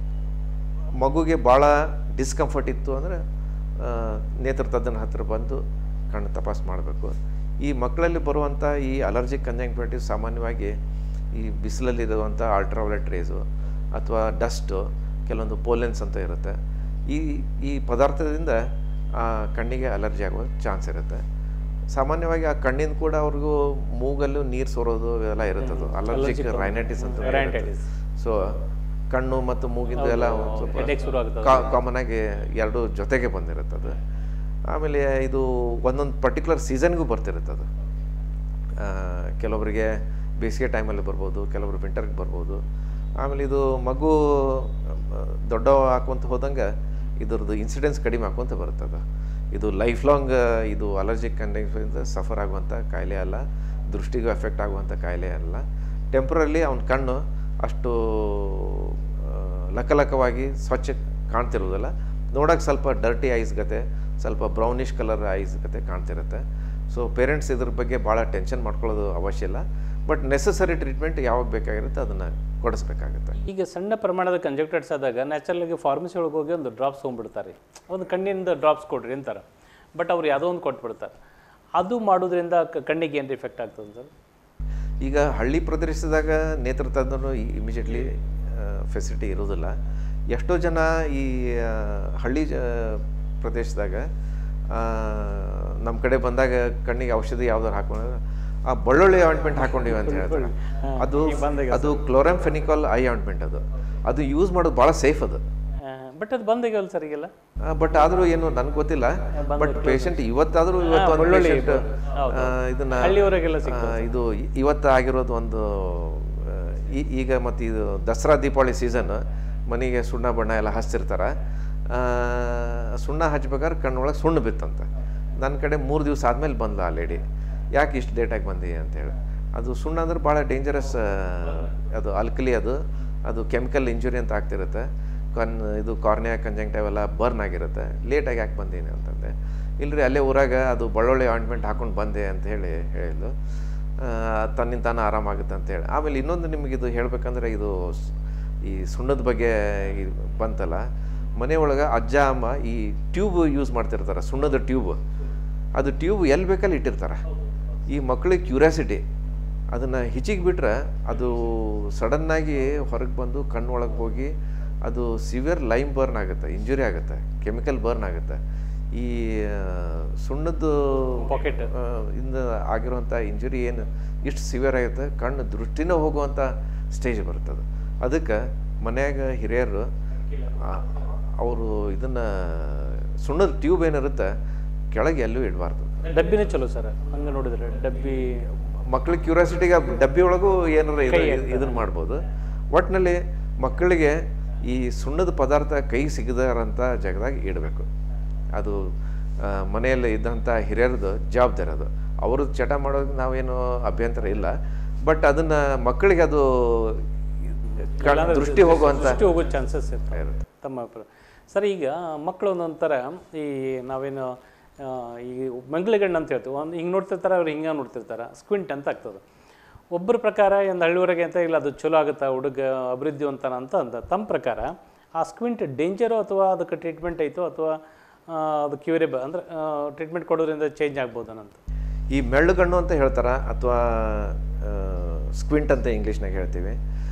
Speaker 2: ಮಗುಗೆ ಭಾಳ ಡಿಸ್ಕಂಫರ್ಟ್ ಇತ್ತು ಅಂದರೆ ನೇತ್ರ ತಜ್ಞನ ಹತ್ರ ಬಂದು ಕಣ್ಣು ತಪಾಸ್ ಮಾಡಬೇಕು ಈ ಮಕ್ಕಳಲ್ಲಿ ಬರುವಂಥ ಈ ಅಲರ್ಜಿಕ್ ಕಂಜಂಕ್ಟಿವೈಟಿಸ್ ಸಾಮಾನ್ಯವಾಗಿ ಈ ಬಿಸಿಲಲ್ಲಿರುವಂಥ ಅಲ್ಟ್ರಾವಲೆಟ್ ರೇಸು ಅಥವಾ ಡಸ್ಟು ಕೆಲವೊಂದು ಪೋಲೆನ್ಸ್ ಅಂತ ಇರುತ್ತೆ ಈ ಈ ಪದಾರ್ಥದಿಂದ ಆ ಕಣ್ಣಿಗೆ ಅಲರ್ಜಿ ಆಗುವ ಚಾನ್ಸ್ ಇರುತ್ತೆ ಸಾಮಾನ್ಯವಾಗಿ ಆ ಕಣ್ಣಿಂದ ಕೂಡ ಅವ್ರಿಗೂ ಮೂಗಲ್ಲೂ ನೀರು ಸೋರೋದು ಇವೆಲ್ಲ ಇರುತ್ತದು ಅಲರ್ಜಿಕ್ ರೈನೈಟಿಸ್ ಅಂತ
Speaker 1: Rhinitis.
Speaker 2: ಸೊ ಕಣ್ಣು ಮತ್ತು ಮೂಗಿಂದ ಎಲ್ಲ ಒಂದು
Speaker 1: ಹೆಡ್ಏಕ್ ಶುರು ಆಗುತ್ತೆ
Speaker 2: ಸ್ವಲ್ಪ ಕಾಮನ್ ಆಗಿ ಎರಡು ಜೊತೆಗೆ ಬಂದಿರುತ್ತದು ಆಮೇಲೆ ಇದು ಒಂದೊಂದು ಪರ್ಟಿಕ್ಯುಲರ್ ಸೀಸನ್ಗೂ ಬರ್ತಿರುತ್ತದು ಆ, ಕೆಲವೊಬ್ಬರಿಗೆ ಬೇಸಿಗೆ ಟೈಮಲ್ಲಿ ಬರ್ಬೋದು ಕೆಲವರು ವಿಂಟರ್ಗೆ ಬರ್ಬೋದು ಆಮೇಲೆ ಇದು ಮಗು ಆ, ದೊಡ್ಡ ಹಾಕೊಂತ ಹೋದಂಗೆ ಇದ್ರದ್ದು ಇನ್ಸಿಡೆನ್ಸ್ ಕಡಿಮೆ ಹಾಕೊಂತ ಬರುತ್ತದು ಇದು ಲೈಫ್ ಲಾಂಗ್ ಇದು ಅಲರ್ಜಿಕ್ ಕಂಡೀಷನ್ಸ್ ಸಫರ್ ಆಗುವಂಥ ಕಾಯಿಲೆ ಅಲ್ಲ ದೃಷ್ಟಿಗೂ ಎಫೆಕ್ಟ್ ಆಗುವಂಥ ಕಾಯಿಲೆ ಅಲ್ಲ ಟೆಂಪ್ರಲಿ ಅವನ ಕಣ್ಣು ಅಷ್ಟು ಆ, ಲಕಲಕವಾಗಿ ಸ್ವಚ್ಛ ಕಾಣ್ತಿರೋದಿಲ್ಲ ನೋಡೋಕೆ ಸ್ವಲ್ಪ ಡರ್ಟಿ ಐಸ್ ಗತೆ ಸ್ವಲ್ಪ ಬ್ರೌನಿಷ್ ಕಲರ್ ಐಸ್ ಗತೆ ಕಾಣ್ತಿರುತ್ತೆ ಸೊ ಪೇರೆಂಟ್ಸ್ ಇದ್ರ ಬಗ್ಗೆ ಭಾಳ ಟೆನ್ಷನ್ ಮಾಡ್ಕೊಳ್ಳೋದು ಅವಶ್ಯ ಇಲ್ಲ ಬಟ್ ನೆಸಸರಿ ಟ್ರೀಟ್ಮೆಂಟ್ ಯಾವಾಗ ಬೇಕಾಗಿರುತ್ತೆ ಅದನ್ನು ಕೊಡಿಸ್ಬೇಕಾಗುತ್ತೆ
Speaker 1: ಈಗ ಸಣ್ಣ ಪ್ರಮಾಣದ ಕಂಜಕ್ಟರ್ಸ್ ಆದಾಗ ನ್ಯಾಚುರಲ್ ಆಗಿ ಫಾರ್ಮಸಿ ಒಳಗೆ ಹೋಗಿ ಒಂದು ಡ್ರಾಪ್ಸ್ ತೊಗೊಂಡ್ಬಿಡ್ತಾರೆ ಒಂದು ಕಣ್ಣಿಂದ ಡ್ರಾಪ್ಸ್ ಕೊಡ್ರಿ ಅಂತಾರೆ ಬಟ್ ಅವ್ರು ಯಾವುದೋ ಒಂದು ಕೊಟ್ಬಿಡ್ತಾರೆ ಅದು ಮಾಡೋದ್ರಿಂದ ಕ- ಕಣ್ಣಿಗೆ ಏನು ಇಫೆಕ್ಟ್ ಆಗ್ತದೆ ಸರ್
Speaker 2: ಈಗ ಹಳ್ಳಿ ಪ್ರದೇಶದಾಗ ನೇತ್ರ ತಜ್ಞರು ಇಮಿಡಿಯೇಟ್ಲಿ ಫೆಸಿಲಿಟಿ ಇರೋದಿಲ್ಲ ಎಷ್ಟೋ ಜನ ಈ ಆ, ಹಳ್ಳಿ ಜ ಪ್ರದೇಶದಾಗ ನಮ್ಮ ಕಡೆ ಬಂದಾಗ ಕಣ್ಣಿಗೆ ಔಷಧಿ ಯಾವ್ದಾರು ಹಾಕೊಂಡ್ರೆ ಆ ಬೆಳ್ಳುಳ್ಳಿ ಆಯಿಂಟ್ಮೆಂಟ್ ಹಾಕೊಂಡಿವಿ ಅಂತ ಹೇಳ್ತಾರೆ
Speaker 1: ಹಾ,
Speaker 2: ಅದು
Speaker 1: ಈಗ ಬಂದಾಗ
Speaker 2: ಅದು ಕ್ಲೋರಾಂಫೆನಿಕಾಲ್ ಐ ಆಯಿಂಟ್ಮೆಂಟ್ ಅದು ಅದು ಯೂಸ್ ಮಾಡೋದು ಭಾಳ ಸೇಫ್ ಅದು
Speaker 1: ಬಟ್ ಅದು ಬಂದಿಗಲ್ಲ ಸರ್ ಈಗೆಲ್ಲ
Speaker 2: ಬಟ್ ಆದರೂ ಏನು ನನಗೆ ಗೊತ್ತಿಲ್ಲ ಬಟ್ ಪೇಷಂಟ್ ಇವತ್ತಾದರೂ ಇವತ್ತು ಒಂದು
Speaker 1: ಬೆಳ್ಳುಳ್ಳಿ
Speaker 2: patient,
Speaker 1: ಹೌದು.
Speaker 2: ಆ, ಇದನ್ನ
Speaker 1: ಹಳ್ಳಿಯವರೆಗೆಲ್ಲ
Speaker 2: ಆ, ಇದು ಇ- ಇವತ್ತು ಆಗಿರೋದು ಒಂದು ಆ, ಈ- ಈಗ ಮತ್ತು ಇದು ದಸರಾ ದೀಪಾವಳಿ ಸೀಸನ್ ಮನೆಗೆ ಸುಣ್ಣ ಬಣ್ಣ ಎಲ್ಲ ಹಚ್ತಿರ್ತಾರೆ ಆ, ಸುಣ್ಣ ಹಚ್ಬೇಕಾದ್ರೆ ಕಣ್ಣೊಳಗೆ ಸುಣ್ಣ ಬಿತ್ತಂತ ನನ್ನ ಕಡೆ ಮೂರು ದಿವಸ ಆದಮೇಲೆ ಬಂದ್ಲ ಆ ಲೇಡಿ ಯಾಕೆ ಇಷ್ಟು ಲೇಟಾಗಿ ಬಂದಿ ಅಂತೇಳಿ ಅದು ಸುಣ್ಣ ಅಂದ್ರೆ ಭಾಳ ಡೇಂಜರಸ್ ಅದು ಅಲ್ಕಲಿ ಅದು ಅದು ಕೆಮಿಕಲ್ ಇಂಜುರಿ ಅಂತ ಆಗ್ತಿರುತ್ತೆ ಕನ್ ಇದು ಕಾರ್ನಿಯಾ ಕಂಜಂಕ್ಟಿವ್ ಎಲ್ಲ ಬರ್ನ್ ಆಗಿರುತ್ತೆ ಲೇಟಾಗಿ ಯಾಕೆ ಬಂದೀನಿ ಅಂತಂದೆ ಇಲ್ರಿ ಅಲ್ಲೇ ಊರಾಗ ಅದು ಬೆಳ್ಳುಳ್ಳಿ ಆಯಿಂಟ್ಮೆಂಟ್ ಹಾಕೊಂಡು ಬಂದೆ ಅಂತ ಹೇಳಿ ಹೇಳಿದ್ಲು ಆ, ತನ್ನಿಂದ ತಾನು ಆರಾಮಾಗುತ್ತೆ ಅಂತ ಹೇಳಿ ಆಮೇಲೆ ಇನ್ನೊಂದು ನಿಮಗೆ ಇದು ಹೇಳ್ಬೇಕಂದ್ರೆ ಇದು ಸ್- ಈ ಸುಣ್ಣದ ಬಗ್ಗೆ ಇದು ಬಂತಲ್ಲ ಮನೆಯೊಳಗೆ ಅಜ್ಜ ಅಮ್ಮ ಈ ಟ್ಯೂಬ್ ಯೂಸ್ ಮಾಡ್ತಿರ್ತಾರೆ ಸುಣ್ಣದ ಟ್ಯೂಬ್ ಅದು ಟ್ಯೂಬ್ ಎಲ್ಲಿ ಬೇಕಲ್ಲಿ ಇಟ್ಟಿರ್ತಾರೆ ಈ ಮಕ್ಕಳಿಗೆ ಕ್ಯೂರಿಯಾಸಿಟಿ ಅದನ್ನು ಹಿಚಿಗೆ ಬಿಟ್ರೆ ಅದು ಸಡನ್ನಾಗಿ ಹೊರಗೆ ಬಂದು ಕಣ್ಣೊಳಗೆ ಹೋಗಿ ಅದು ಸಿವಿಯರ್ ಲೈಮ್ ಬರ್ನ್ ಆಗುತ್ತೆ ಇಂಜುರಿ ಆಗುತ್ತೆ ಕೆಮಿಕಲ್ ಬರ್ನ್ ಆಗುತ್ತೆ ಈ ಆ, ಸುಣ್ಣದ್ದು
Speaker 1: ಪಾಕೆಟ್
Speaker 2: ಆ, ಇಂದ ಆಗಿರುವಂಥ ಇಂಜುರಿ ಏನು ಇಷ್ಟು ಸಿವಿಯರ್ ಆಗುತ್ತೆ ಕಣ್ಣು ದೃಷ್ಟಿನೇ ಹೋಗುವಂಥ ಸ್ಟೇಜ್ ಬರ್ತದೆ ಅದಕ್ಕೆ ಮನ್ಯಾಗ ಹಿರಿಯರು ಅವರು ಇದನ್ನು ಸುಣ್ಣದ ಟ್ಯೂಬ್ ಏನಿರುತ್ತೆ ಕೆಳಗೆ ಎಲ್ಲೂ ಇಡಬಾರ್ದು
Speaker 1: ಡಬ್ಬಿನೇ ಚಲೋ ಸರ್ ಹಂಗೆ ನೋಡಿದ್ರೆ ಡಬ್ಬಿ
Speaker 2: ಮಕ್ಳಿಗೆ ಕ್ಯೂರಿಯಾಸಿಟಿಗೆ ಡಬ್ಬಿ ಒಳಗೂ ಏನಾರ ಇದನ್ನು ಮಾಡ್ಬೋದು ಒಟ್ಟಿನಲ್ಲಿ ಮಕ್ಕಳಿಗೆ ಈ ಸುಣ್ಣದ ಪದಾರ್ಥ ಕೈ ಸಿಗದಾರಂಥ ಜಾಗದಾಗ ಇಡಬೇಕು ಅದು ಆ, ಮನೆಯಲ್ಲಿ ಇದ್ದಂಥ ಹಿರಿಯರದು ಜವಾಬ್ದಾರಿ ಅದು ಅವರು ಚಟ ಮಾಡೋದು ನಾವೇನು ಅಭ್ಯಂತರ ಇಲ್ಲ ಬಟ್ ಅದನ್ನು ಮಕ್ಕಳಿಗೆ ಅದು ಕಣ್ ದೃಷ್ಟಿ ಹೋಗುವಂಥ
Speaker 1: ದೃಷ್ಟಿ ಹೋಗೋ ಚಾನ್ಸಸ್ ಇರ್ತವೆ
Speaker 2: ಇರುತ್ತೆ
Speaker 1: ತಮ್ಮ ಅಭಿಪ್ರಾಯ ಸರ್ ಈಗ ಮಕ್ಕಳು ಒಂದೊಂಥರ ಈ ನಾವೇನು ಆ, ಈ ಮಂಗಳಗಣ್ಣು ಅಂತ ಹೇಳ್ತೀವಿ ಒಂದು ಹಿಂಗೆ ನೋಡ್ತಿರ್ತಾರೆ ಅವ್ರು ಹಿಂಗೆ ನೋಡ್ತಿರ್ತಾರೆ ಸ್ಕ್ವಿಂಟ್ ಅಂತ ಆಗ್ತದೆ ಒಬ್ಬರ ಪ್ರಕಾರ ಒಂದು ಹಳ್ಳಿವರೆಗೆ ಅಂತ ಇಲ್ಲ ಅದು ಚಲೋ ಆಗುತ್ತಾ ಹುಡುಗ ಅಭಿವೃದ್ಧಿವಂತನ ಅಂತ ಅಂತ ತಮ್ಮ ಪ್ರಕಾರ ಆ ಸ್ಕ್ವಿಂಟ್ ಡೇಂಜರು ಅಥವಾ ಅದಕ್ಕೆ ಟ್ರೀಟ್ಮೆಂಟ್ ಐತೋ ಅಥವಾ ಆ, ಅದು ಕ್ಯೂರೇಬಲ್ ಅಂದರೆ ಟ್ರೀಟ್ಮೆಂಟ್ ಕೊಡೋದ್ರಿಂದ ಚೇಂಜ್ ಆಗ್ಬೋದನಂತ
Speaker 2: ಈ ಮೆಳ್ಳುಗಣ್ಣು ಅಂತ ಹೇಳ್ತಾರ ಅಥವಾ ಸ್ಕ್ವಿಂಟ್ ಅಂತ ಇಂಗ್ಲೀಷ್ನಾಗ ಹೇಳ್ತೀವಿ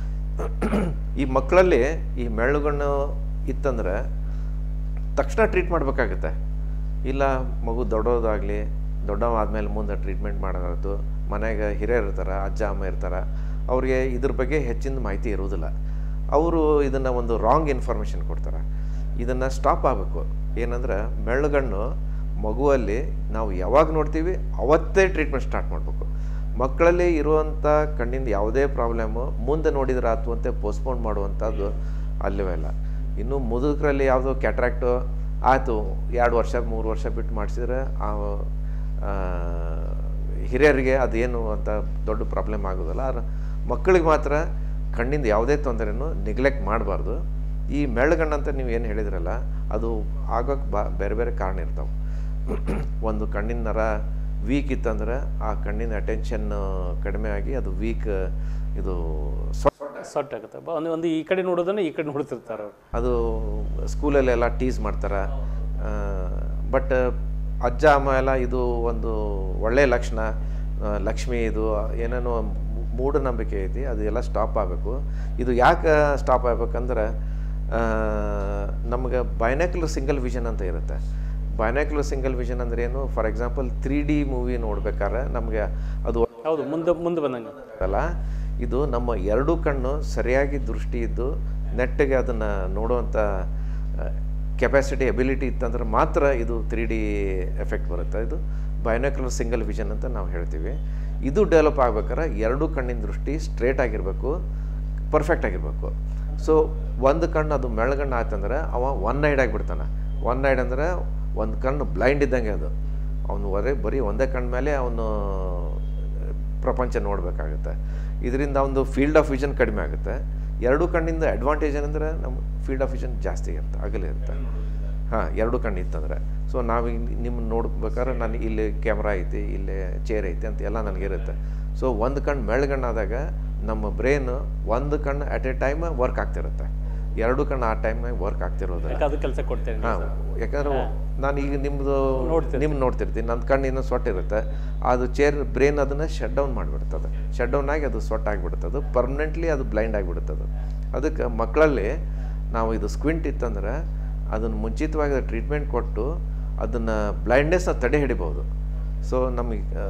Speaker 2: ಈ ಮಕ್ಕಳಲ್ಲಿ ಈ ಮೆಳ್ಳುಗಣ್ಣು ಇತ್ತಂದ್ರೆ ತಕ್ಷಣ ಟ್ರೀಟ್ ಮಾಡಬೇಕಾಗತ್ತೆ ಇಲ್ಲ ಮಗು ದೊಡ್ಡೋದಾಗಲಿ ದೊಡ್ಡವ ಆದಮೇಲೆ ಮುಂದೆ ಟ್ರೀಟ್ಮೆಂಟ್ ಮಾಡೋದಾಯ್ತು ಮನೆಗೆ ಹಿರಿಯರು ಇರ್ತಾರೆ ಅಜ್ಜ ಅಮ್ಮ ಇರ್ತಾರೆ ಅವ್ರಿಗೆ ಇದ್ರ ಬಗ್ಗೆ ಹೆಚ್ಚಿನ ಮಾಹಿತಿ ಇರುವುದಿಲ್ಲ ಅವರು ಇದನ್ನು ಒಂದು ರಾಂಗ್ ಇನ್ಫಾರ್ಮೇಷನ್ ಕೊಡ್ತಾರೆ ಇದನ್ನು ಸ್ಟಾಪ್ ಆಗಬೇಕು ಏನಂದ್ರೆ ಮೆಳ್ಳುಗಣ್ಣು ಮಗುವಲ್ಲಿ ನಾವು ಯಾವಾಗ ನೋಡ್ತೀವಿ ಅವತ್ತೇ ಟ್ರೀಟ್ಮೆಂಟ್ ಸ್ಟಾರ್ಟ್ ಮಾಡಬೇಕು ಮಕ್ಕಳಲ್ಲಿ ಇರುವಂಥ ಕಣ್ಣಿಂದ ಯಾವುದೇ ಪ್ರಾಬ್ಲಮ್ಮು ಮುಂದೆ ನೋಡಿದ್ರೆ ಆತು ಅಂತ ಪೋಸ್ಟ್ಪೋನ್ ಮಾಡುವಂಥದ್ದು ಅಲ್ಲವೇ ಇಲ್ಲ ಇನ್ನು ಮುದುಕರಲ್ಲಿ ಯಾವುದೋ ಕ್ಯಾಟ್ರಾಕ್ಟು ಆಯಿತು ಎರಡು ವರ್ಷ ಮೂರು ವರ್ಷ ಬಿಟ್ಟು ಮಾಡಿಸಿದ್ರೆ ಆ ಆ, ಹಿರಿಯರಿಗೆ ಅದೇನು ಅಂತ ದೊಡ್ಡ ಪ್ರಾಬ್ಲಮ್ ಆಗೋದಿಲ್ಲ ಆದ್ರೆ ಮಕ್ಕಳಿಗೆ ಮಾತ್ರ ಕಣ್ಣಿಂದ ಯಾವುದೇ ತೊಂದರೆನೂ ನೆಗ್ಲೆಕ್ಟ್ ಮಾಡಬಾರ್ದು ಈ ಮೆಳ್ಳುಗಣ್ಣು ಅಂತ ನೀವು ಏನು ಹೇಳಿದ್ರಲ್ಲ ಅದು ಆಗೋಕ್ಕೆ ಬಾ ಬೇರೆ ಬೇರೆ ಕಾರಣ ಇರ್ತಾವೆ ಒಂದು ಕಣ್ಣಿನ ನರ ವೀಕ್ ಇತ್ತಂದ್ರೆ ಆ ಕಣ್ಣಿನ ಅಟೆನ್ಷನ್ ಕಡಿಮೆ ಆಗಿ ಅದು ವೀಕ್ ಇದು ಸೊಟ್ಟ
Speaker 1: ಸೊಟ್ ಆಗುತ್ತೆ ಬ- ಒಂದು ಒಂದು ಈ ಕಡೆ ನೋಡೋದನ್ನ ಈ ಕಡೆ ನೋಡ್ತಿರ್ತಾರೆ ಅವ್ರು
Speaker 2: ಅದು ಸ್ಕೂಲಲ್ಲೆಲ್ಲ ಟೀಸ್ ಮಾಡ್ತಾರೆ ಬಟ್ ಅಜ್ಜ ಅಮ್ಮ ಎಲ್ಲ ಇದು ಒಂದು ಒಳ್ಳೆಯ ಲಕ್ಷಣ ಆ, ಲಕ್ಷ್ಮಿ ಇದು ಏನೇನೋ ಮೂ- ಮೂಢನಂಬಿಕೆ ಐತಿ ಅದು ಎಲ್ಲ ಸ್ಟಾಪ್ ಆಗಬೇಕು ಇದು ಯಾಕೆ ಸ್ಟಾಪ್ ಆಗ್ಬೇಕಂದ್ರೆ ನಮ್ಗೆ ಬೈನಾಕ್ಯುಲರ್ ಸಿಂಗಲ್ ವಿಷನ್ ಅಂತ ಇರುತ್ತೆ ಬೈನಾಕ್ಯುಲರ್ ಸಿಂಗಲ್ ವಿಷನ್ ಅಂದ್ರೆ ಏನು for example three D movie ನೋಡ್ಬೇಕಾದ್ರೆ ನಮಗೆ ಅದು
Speaker 1: ಹೌದು ಮುಂದೆ ಮುಂದೆ ಬಂದಂಗೆ
Speaker 2: ಅಲ್ಲ ಇದು ನಮ್ಮ ಎರಡೂ ಕಣ್ಣು ಸರಿಯಾಗಿ ದೃಷ್ಟಿ ಇದ್ದು ನೆಟ್ಟಗೆ ಅದನ್ನು ನೋಡುವಂಥ ಕೆಪಾಸಿಟಿ ಎಬಿಲಿಟಿ ಇತ್ತಂದ್ರೆ ಮಾತ್ರ ಇದು ತ್ರೀ ಡಿ ಎಫೆಕ್ಟ್ ಬರುತ್ತೆ ಇದು ಬೈನಾಕ್ಯುಲರ್ ಸಿಂಗಲ್ ವಿಷನ್ ಅಂತ ನಾವು ಹೇಳ್ತೀವಿ ಇದು ಡೆವಲಪ್ ಆಗ್ಬೇಕಾದ್ರೆ ಎರಡೂ ಕಣ್ಣಿನ ದೃಷ್ಟಿ ಸ್ಟ್ರೇಟ್ ಆಗಿರಬೇಕು ಪರ್ಫೆಕ್ಟ್ ಆಗಿರಬೇಕು ಸೊ ಒಂದು ಕಣ್ಣು ಅದು ಮೆಳಗಣ್ಣು ಆಯ್ತಂದ್ರೆ ಅವ ಒನ್ ನೈಡ್ ಆಗಿಬಿಡ್ತಾನೆ ಒನ್ ನೈಡ್ ಅಂದರೆ ಒಂದು ಕಣ್ಣು ಬ್ಲೈಂಡ್ ಇದ್ದಂಗೆ ಅದು ಅವನು ಒರೆ ಬರೀ ಒಂದೇ ಕಣ್ಣು ಮೇಲೆ ಅವನು ಪ್ರಪಂಚ ನೋಡಬೇಕಾಗುತ್ತೆ ಇದರಿಂದ ಒಂದು ಫೀಲ್ಡ್ ಆಫ್ ವಿಷನ್ ಕಡಿಮೆ ಆಗುತ್ತೆ ಎರಡು ಕಣ್ಣಿಂದ ಅಡ್ವಾಂಟೇಜ್ ಏನಂದ್ರೆ ನಮ್ಮ ಫೀಲ್ಡ್ ಆಫ್ ವಿಷನ್ ಜಾಸ್ತಿ ಇರುತ್ತೆ ಅಗಲಿರುತ್ತೆ ಹಾಂ ಎರಡು ಕಣ್ಣು ಇತ್ತಂದ್ರೆ ಸೊ ನಾವು ನಿಮ್ಮ ನೋಡ್ಬೇಕಾದ್ರೆ ನಾನು ಇಲ್ಲಿ ಕ್ಯಾಮ್ರಾ ಐತಿ ಇಲ್ಲಿ ಚೇರ್ ಐತಿ ಅಂತ ಎಲ್ಲ ನನಗಿರುತ್ತೆ ಸೊ ಒಂದು ಕಣ್ಣು ಮೆಳ್ಗಣ್ಣಾದಾಗ ನಮ್ಮ ಬ್ರೈನ್ ಒಂದು ಕಣ್ಣು ಅಟ್ ಎ ಟೈಮ್ ವರ್ಕ್ ಆಗ್ತಿರುತ್ತೆ ಎರಡು ಕಣ್ಣು ಆ ಟೈಮ್ನಾಗ ವರ್ಕ್ ಆಗ್ತಿರೋದಿಲ್ಲ
Speaker 1: ಯಾಕೆ ಅದು ಕೆಲಸ ಕೊಡ್ತೇನೆ
Speaker 2: ಹಾಂ ಯಾಕಂದ್ರೆ ನಾನು ಈಗ ನಿಮ್ಮದು ನಿಮ್ಮ ನೋಡ್ತಿರ್ತೀನಿ ನನ್ನ ಕಣ್ಣು ಇನ್ನೂ ಸೊಟ್ಟ ಇರುತ್ತೆ ಅದು ಚೇರ್ ಬ್ರೈನ್ ಅದನ್ನು ಶಟ್ ಡೌನ್ ಮಾಡಿಬಿಡ್ತದೆ ಶಟ್ ಡೌನ್ ಆಗಿ ಅದು ಸೊಟ್ಟ ಆಗಿಬಿಡ್ತದೆ ಪರ್ಮನೆಂಟ್ಲಿ ಅದು ಬ್ಲೈಂಡ್ ಆಗಿಬಿಡ್ತದೆ ಅದಕ್ಕೆ ಮಕ್ಕಳಲ್ಲಿ ನಾವು ಇದು ಸ್ಕ್ವಿಂಟ್ ಇತ್ತಂದ್ರೆ ಅದನ್ನು ಮುಂಚಿತವಾಗಿ ಟ್ರೀಟ್ಮೆಂಟ್ ಕೊಟ್ಟು ಅದನ್ನು ಬ್ಲೈಂಡ್ನೆಸ್ನ ತಡೆ ಹಿಡಿಬೋದು ಸೊ ನಮಗೆ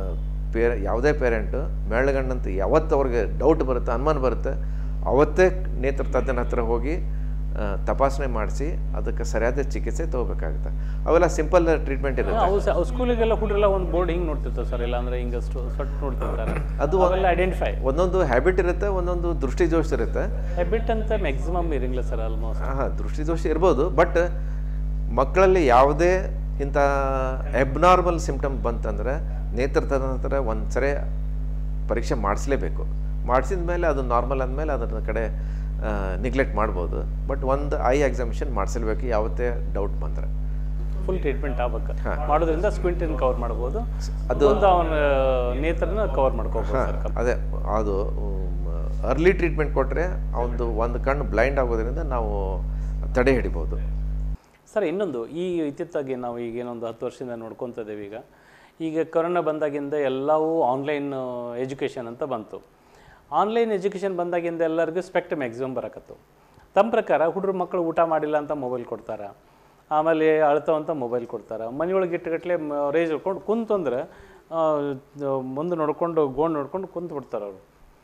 Speaker 2: ಪೇರ ಯಾವುದೇ ಪೇರೆಂಟು ಮೆಳ್ಳಗಣ್ಣಂತ ಯಾವತ್ತು ಅವ್ರಿಗೆ ಡೌಟ್ ಬರುತ್ತೆ ಅನುಮಾನ ಬರುತ್ತೆ ಅವತ್ತೇ ನೇತ್ರ ತಜ್ಞನ ಹತ್ರ ಹೋಗಿ ಆ, ತಪಾಸಣೆ ಮಾಡಿಸಿ ಅದಕ್ಕೆ ಸರಿಯಾದ ಚಿಕಿತ್ಸೆ ತೊಗೋಬೇಕಾಗುತ್ತೆ ಅವೆಲ್ಲ ಸಿಂಪಲ್ ಟ್ರೀಟ್ಮೆಂಟ್ ಇರುತ್ತೆ
Speaker 1: ಅವು ಸ- ಅವು ಸ್ಕೂಲಿಗೆಲ್ಲ ಹುಡುಗರೆಲ್ಲ ಒಂದು ಬೋರ್ಡ್ ಹಿಂಗೆ ನೋಡ್ತಿರ್ತಾರೆ ಸರ್ ಇಲ್ಲಾಂದ್ರೆ ಹಿಂಗೆ ಸೊಟ್ಟು ನೋಡ್ತಿರ್ತಾರೆ
Speaker 2: ಅದು
Speaker 1: ಅವೆಲ್ಲ ಐಡೆಂಟಿಫೈ
Speaker 2: ಒಂದೊಂದು ಹ್ಯಾಬಿಟ್ ಇರುತ್ತೆ ಒಂದೊಂದು ದೃಷ್ಟಿದೋಷ ಇರುತ್ತೆ
Speaker 1: ಹ್ಯಾಬಿಟ್ ಅಂತ ಮ್ಯಾಕ್ಸಿಮಮ್ ಇರಂಗಿಲ್ಲ ಸರ್ ಆಲ್ಮೋಸ್ಟ್
Speaker 2: ಹಾಂ ದೃಷ್ಟಿದೋಷ ಇರ್ಬೋದು ಬಟ್ ಮಕ್ಕಳಲ್ಲಿ ಯಾವುದೇ ಇಂಥ ಎಬ್ನಾರ್ಮಲ್ ಸಿಂಪ್ಟಮ್ ಬಂತಂದ್ರೆ ನೇತ್ರ ಹತ್ರ ಒಂದು ಸರಿ ಪರೀಕ್ಷೆ ಮಾಡಿಸ್ಲೇಬೇಕು ಮಾಡಿಸಿದ ಮೇಲೆ ಅದು ನಾರ್ಮಲ್ ಅಂದಮೇಲೆ ಅದರ ಕಡೆ ನಿಗ್ಲೆಕ್ಟ್ ಮಾಡ್ಬೋದು ಬಟ್ ಒಂದು ಐ ಎಕ್ಸಾಮಿಷನ್ ಮಾಡಿಸಲೇಬೇಕು ಯಾವತ್ತೇ ಡೌಟ್ ಬಂದರೆ
Speaker 1: ಫುಲ್ ಟ್ರೀಟ್ಮೆಂಟ್ ಆಗ್ಬೇಕು ಮಾಡೋದ್ರಿಂದ ಸ್ಕ್ವಿಂಟಿನ್ ಕವರ್ ಮಾಡ್ಬೋದು ಅದು ಒಂದು ಅವನ ನೇತ್ರನ ಕವರ್ ಮಾಡ್ಕೋಬೋದು ಸರ್
Speaker 2: ಅದೇ ಅದು ಅರ್ಲಿ ಟ್ರೀಟ್ಮೆಂಟ್ ಕೊಟ್ಟರೆ ಅವನದು ಒಂದು ಕಣ್ಣು ಬ್ಲೈಂಡ್ ಆಗೋದ್ರಿಂದ ನಾವು ತಡೆ ಹಿಡಿಬೋದು
Speaker 1: ಸರ್ ಇನ್ನೊಂದು ಈ ಇತ್ತಿತ್ತಾಗಿ ನಾವು ಈಗ ಏನೊಂದು ಹತ್ತು ವರ್ಷದಿಂದ ನೋಡ್ಕೊತ ಇದ್ದೇವೆ ಈಗ ಈಗ ಕೊರೋನಾ ಬಂದಾಗಿಂದ ಎಲ್ಲವೂ ಆನ್ಲೈನ್ ಎಜುಕೇಷನ್ ಅಂತ ಬಂತು ಆನ್ಲೈನ್ ಎಜುಕೇಷನ್ ಬಂದಾಗಿಂದ ಎಲ್ಲರಿಗೂ ಸ್ಪೆಕ್ಟ್ ಮ್ಯಾಕ್ಸಿಮಮ್ ಬರಕತ್ತು ತಮ್ಮ ಪ್ರಕಾರ ಹುಡುಗರು ಮಕ್ಕಳು ಊಟ ಮಾಡಿಲ್ಲ ಅಂತ ಮೊಬೈಲ್ ಕೊಡ್ತಾರೆ ಆಮೇಲೆ ಅಳ್ತಾವಂತ ಮೊಬೈಲ್ ಕೊಡ್ತಾರೆ ಮನೆಯೊಳಗೆ ಇಟ್ಟುಗಟ್ಲೆ ರೇಜ್ ಹೊಡ್ಕೊಂಡು ಕುಂತಂದ್ರೆ ಆ, ಮುಂದೆ ನೋಡ್ಕೊಂಡು ಗೋಣ್ ನೋಡ್ಕೊಂಡು ಕುಂತು ಬಿಡ್ತಾರೆ ಅವರು